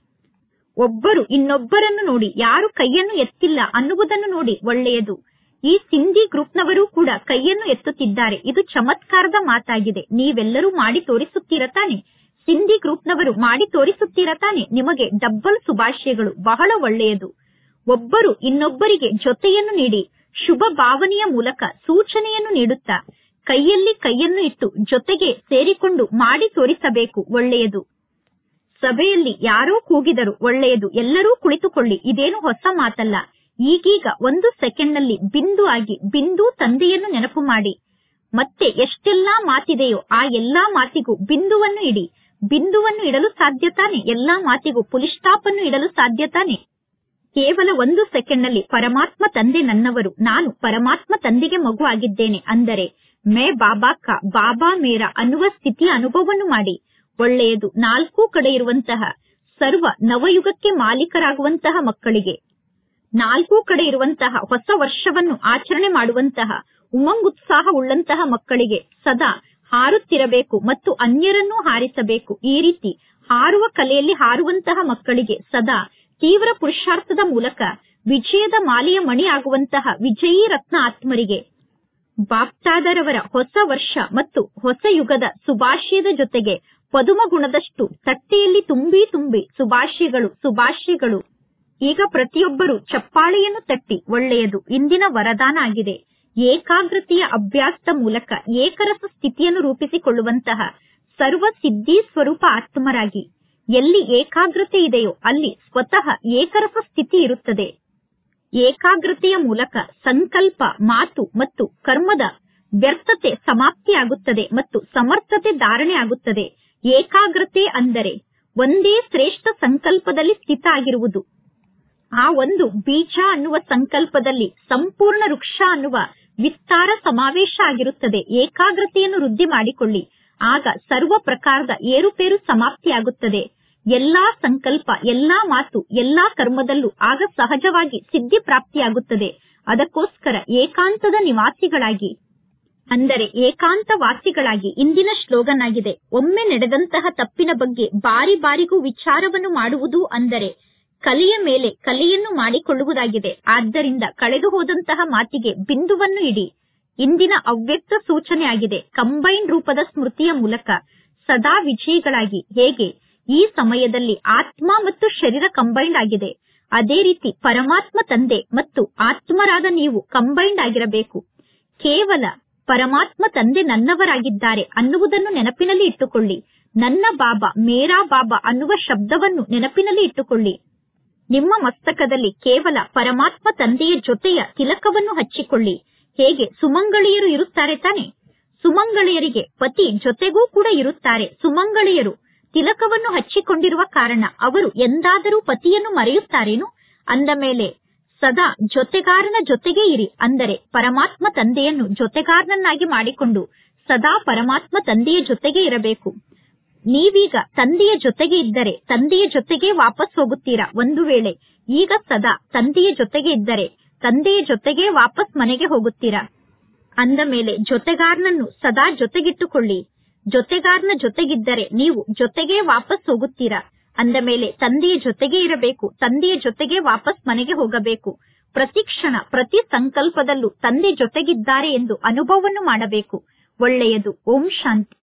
ಒಬ್ಬರು ಇನ್ನೊಬ್ಬರನ್ನು ನೋಡಿ ಯಾರು ಕೈಯನ್ನು ಎತ್ತಿಲ್ಲ ಅನ್ನುವುದನ್ನು ನೋಡಿ ಒಳ್ಳೆಯದು ಈ ಸಿಂಧಿ ಗ್ರೂಪ್ನವರು ಕೂಡ ಕೈಯನ್ನು ಎತ್ತುತ್ತಿದ್ದಾರೆ ಇದು ಚಮತ್ಕಾರದ ಮಾತಾಗಿದೆ ನೀವೆಲ್ಲರೂ ಮಾಡಿ ತೋರಿಸುತ್ತೀರ ತಾನೆ ಸಿಂಧಿ ಗ್ರೂಪ್ನವರು ಮಾಡಿ ತೋರಿಸುತ್ತೀರ ತಾನೆ ನಿಮಗೆ ಡಬ್ಬಲ್ ಶುಭಾಶಯಗಳು ಬಹಳ ಒಳ್ಳೆಯದು ಒಬ್ಬರು ಇನ್ನೊಬ್ಬರಿಗೆ ಜೊತೆಯನ್ನು ನೀಡಿ ಶುಭ ಭಾವನೆಯ ಮೂಲಕ ಸೂಚನೆಯನ್ನು ನೀಡುತ್ತಾ ಕೈಯಲ್ಲಿ ಕೈಯನ್ನು ಇಟ್ಟು ಜೊತೆಗೆ ಸೇರಿಕೊಂಡು ಮಾಡಿ ತೋರಿಸಬೇಕು ಒಳ್ಳೆಯದು ಸಭೆಯಲ್ಲಿ ಯಾರೋ ಕೂಗಿದರು ಒಳ್ಳೆಯದು ಎಲ್ಲರೂ ಕುಳಿತುಕೊಳ್ಳಿ ಇದೇನು ಹೊಸ ಮಾತಲ್ಲ ಈಗೀಗ ಒಂದು ಸೆಕೆಂಡ್ನಲ್ಲಿ ಬಿಂದು ಆಗಿ ಬಿಂದು ತಂದೆಯನ್ನು ನೆನಪು ಮಾಡಿ ಮತ್ತೆ ಎಷ್ಟೆಲ್ಲಾ ಮಾತಿದೆಯೋ ಆ ಎಲ್ಲಾ ಮಾತಿಗೂ ಬಿಂದುವನ್ನು ಇಡಿ ಬಿಂದುವನ್ನು ಇಡಲು ಸಾಧ್ಯ ತಾನೆ ಎಲ್ಲಾ ಮಾತಿಗೂ ಪುಲಿಸ್ಟಾಪ್ ಅನ್ನು ಇಡಲು ಸಾಧ್ಯ ತಾನೆ ಕೇವಲ ಒಂದು ಸೆಕೆಂಡ್ನಲ್ಲಿ ಪರಮಾತ್ಮ ತಂದೆ ನನ್ನವರು ನಾನು ಪರಮಾತ್ಮ ತಂದೆಗೆ ಮಗು ಆಗಿದ್ದೇನೆ ಅಂದರೆ ಮೇ ಬಾಬಾಕ ಬಾಬಾ ಮೇರ ಅನ್ನುವ ಸ್ಥಿತಿಯ ಅನುಭವವನ್ನು ಮಾಡಿ ಒಳ್ಳೆಯದು ನಾಲ್ಕು ಕಡೆ ಇರುವಂತಹ ಸರ್ವ ನವಯುಗಕ್ಕೆ ಮಾಲೀಕರಾಗುವಂತಹ ಮಕ್ಕಳಿಗೆ ನಾಲ್ಕು ಕಡೆ ಇರುವಂತಹ ಹೊಸ ವರ್ಷವನ್ನು ಆಚರಣೆ ಮಾಡುವಂತಹ ಉಮಂಗುತ್ಸಾಹ ಉಳ್ಳಂತಹ ಮಕ್ಕಳಿಗೆ ಸದಾ ಹಾರುತ್ತಿರಬೇಕು ಮತ್ತು ಅನ್ಯರನ್ನೂ ಹಾರಿಸಬೇಕು ಈ ರೀತಿ ಹಾರುವ ಕಲೆಯಲ್ಲಿ ಹಾರುವಂತಹ ಮಕ್ಕಳಿಗೆ ಸದಾ ತೀವ್ರ ಪುರುಷಾರ್ಥದ ಮೂಲಕ ವಿಜಯದ ಮಾಲೆಯ ಮಣಿ ಆಗುವಂತಹ ವಿಜಯೀ ರತ್ನ ಆತ್ಮರಿಗೆ ಬಾಪ್ತಾದರವರ ಹೊಸ ವರ್ಷ ಮತ್ತು ಹೊಸ ಯುಗದ ಸುಭಾಷ್ಯದ ಜೊತೆಗೆ ಪದುಮ ಗುಣದಷ್ಟು ತಟ್ಟೆಯಲ್ಲಿ ತುಂಬಿ ತುಂಬಿ ಸುಭಾಷ್ಯಗಳು ಸುಭಾಷ್ಯಗಳು ಈಗ ಪ್ರತಿಯೊಬ್ಬರು ಚಪ್ಪಾಳೆಯನ್ನು ತಟ್ಟಿ ಒಳ್ಳೆಯದು ಇಂದಿನ ವರದಾನ ಆಗಿದೆ ಏಕಾಗ್ರತೆಯ ಅಭ್ಯಾಸದ ಮೂಲಕ ಏಕರಸ ಸ್ಥಿತಿಯನ್ನು ರೂಪಿಸಿಕೊಳ್ಳುವಂತಹ ಸರ್ವ ಸಿದ್ಧಿ ಸ್ವರೂಪ ಆತ್ಮರಾಗಿ ಎಲ್ಲಿ ಏಕಾಗ್ರತೆ ಇದೆಯೋ ಅಲ್ಲಿ ಸ್ವತಃ ಏಕರಸ ಸ್ಥಿತಿ ಇರುತ್ತದೆ ಏಕಾಗ್ರತೆಯ ಮೂಲಕ ಸಂಕಲ್ಪ ಮಾತು ಮತ್ತು ಕರ್ಮದ ವ್ಯರ್ಥತೆ ಸಮಾಪ್ತಿಯಾಗುತ್ತದೆ ಮತ್ತು ಸಮರ್ಥತೆ ಧಾರಣೆ ಆಗುತ್ತದೆ ಏಕಾಗ್ರತೆ ಅಂದರೆ ಒಂದೇ ಶ್ರೇಷ್ಠ ಸಂಕಲ್ಪದಲ್ಲಿ ಸ್ಥಿತ ಆಗಿರುವುದು ಆ ಒಂದು ಬೀಜ ಅನ್ನುವ ಸಂಕಲ್ಪದಲ್ಲಿ ಸಂಪೂರ್ಣ ವೃಕ್ಷ ಅನ್ನುವ ವಿಸ್ತಾರ ಸಮಾವೇಶ ಆಗಿರುತ್ತದೆ ಏಕಾಗ್ರತೆಯನ್ನು ವೃದ್ಧಿ ಮಾಡಿಕೊಳ್ಳಿ ಆಗ ಸರ್ವ ಪ್ರಕಾರದ ಏರುಪೇರು ಸಮಾಪ್ತಿಯಾಗುತ್ತದೆ ಎಲ್ಲಾ ಸಂಕಲ್ಪ ಎಲ್ಲಾ ಮಾತು ಎಲ್ಲಾ ಕರ್ಮದಲ್ಲೂ ಆಗ ಸಹಜವಾಗಿ ಸಿದ್ಧಿ ಪ್ರಾಪ್ತಿಯಾಗುತ್ತದೆ ಅದಕ್ಕೋಸ್ಕರ ಏಕಾಂತದ ನಿವಾಸಿಗಳಾಗಿ ಅಂದರೆ ಏಕಾಂತ ವಾಸಿಗಳಾಗಿ ಇಂದಿನ ಶ್ಲೋಗನ್ ಆಗಿದೆ ಒಮ್ಮೆ ನಡೆದಂತಹ ತಪ್ಪಿನ ಬಗ್ಗೆ ಬಾರಿ ಬಾರಿಗೂ ವಿಚಾರವನ್ನು ಮಾಡುವುದು ಅಂದರೆ ಕಲೆಯ ಮೇಲೆ ಕಲೆಯನ್ನು ಮಾಡಿಕೊಳ್ಳುವುದಾಗಿದೆ ಆದ್ದರಿಂದ ಕಳೆದು ಹೋದಂತಹ ಮಾತಿಗೆ ಬಿಂದುವನ್ನು ಇಡಿ ಇಂದಿನ ಅವ್ಯಕ್ತ ಸೂಚನೆ ಆಗಿದೆ ಕಂಬೈನ್ ರೂಪದ ಸ್ಮೃತಿಯ ಮೂಲಕ ಸದಾ ವಿಜಯಿಗಳಾಗಿ ಹೇಗೆ ಈ ಸಮಯದಲ್ಲಿ ಆತ್ಮ ಮತ್ತು ಶರೀರ ಕಂಬೈಂಡ್ ಆಗಿದೆ ಅದೇ ರೀತಿ ಪರಮಾತ್ಮ ತಂದೆ ಮತ್ತು ಆತ್ಮರಾದ ನೀವು ಕಂಬೈಂಡ್ ಆಗಿರಬೇಕು ಕೇವಲ ಪರಮಾತ್ಮ ತಂದೆ ನನ್ನವರಾಗಿದ್ದಾರೆ ಅನ್ನುವುದನ್ನು ನೆನಪಿನಲ್ಲಿ ಇಟ್ಟುಕೊಳ್ಳಿ ನನ್ನ ಬಾಬಾ ಮೇರಾ ಬಾಬಾ ಅನ್ನುವ ಶಬ್ದವನ್ನು ನೆನಪಿನಲ್ಲಿ ಇಟ್ಟುಕೊಳ್ಳಿ ನಿಮ್ಮ ಮಸ್ತಕದಲ್ಲಿ ಕೇವಲ ಪರಮಾತ್ಮ ತಂದೆಯ ಜೊತೆಯ ತಿಲಕವನ್ನು ಹಚ್ಚಿಕೊಳ್ಳಿ ಹೇಗೆ ಸುಮಂಗಳಿಯರು ಇರುತ್ತಾರೆ ತಾನೆ ಸುಮಂಗಳಿಯರಿಗೆ ಪತಿ ಜೊತೆಗೂ ಕೂಡ ಇರುತ್ತಾರೆ ಸುಮಂಗಳಿಯರು ತಿಲಕವನ್ನು ಹಚ್ಚಿಕೊಂಡಿರುವ ಕಾರಣ ಅವರು ಎಂದಾದರೂ ಪತಿಯನ್ನು ಮರೆಯುತ್ತಾರೇನು ಅಂದ ಮೇಲೆ ಸದಾ ಜೊತೆಗಾರನ ಜೊತೆಗೇ ಇರಿ ಅಂದರೆ ಪರಮಾತ್ಮ ತಂದೆಯನ್ನು ಜೊತೆಗಾರನನ್ನಾಗಿ ಮಾಡಿಕೊಂಡು ಸದಾ ಪರಮಾತ್ಮ ತಂದೆಯ ಜೊತೆಗೆ ಇರಬೇಕು ನೀವೀಗ ತಂದೆಯ ಜೊತೆಗೆ ಇದ್ದರೆ ತಂದೆಯ ಜೊತೆಗೆ ವಾಪಸ್ ಹೋಗುತ್ತೀರಾ ಒಂದು ವೇಳೆ ಈಗ ಸದಾ ತಂದೆಯ ಜೊತೆಗೆ ಇದ್ದರೆ ತಂದೆಯ ಜೊತೆಗೆ ವಾಪಸ್ ಮನೆಗೆ ಹೋಗುತ್ತೀರಾ ಅಂದ ಮೇಲೆ ಜೊತೆಗಾರನನ್ನು ಸದಾ ಜೊತೆಗಿಟ್ಟುಕೊಳ್ಳಿ ಜೊತೆಗಾರನ ಜೊತೆಗಿದ್ದರೆ ನೀವು ಜೊತೆಗೆ ವಾಪಸ್ ಹೋಗುತ್ತೀರಾ ಅಂದ ಮೇಲೆ ತಂದೆಯ ಜೊತೆಗೆ ಇರಬೇಕು ತಂದೆಯ ಜೊತೆಗೆ ವಾಪಸ್ ಮನೆಗೆ ಹೋಗಬೇಕು ಪ್ರತಿ ಕ್ಷಣ ಪ್ರತಿ ಸಂಕಲ್ಪದಲ್ಲೂ ತಂದೆ ಜೊತೆಗಿದ್ದಾರೆ ಎಂದು ಅನುಭವವನ್ನು ಮಾಡಬೇಕು ಒಳ್ಳೆಯದು ಓಂ ಶಾಂತಿ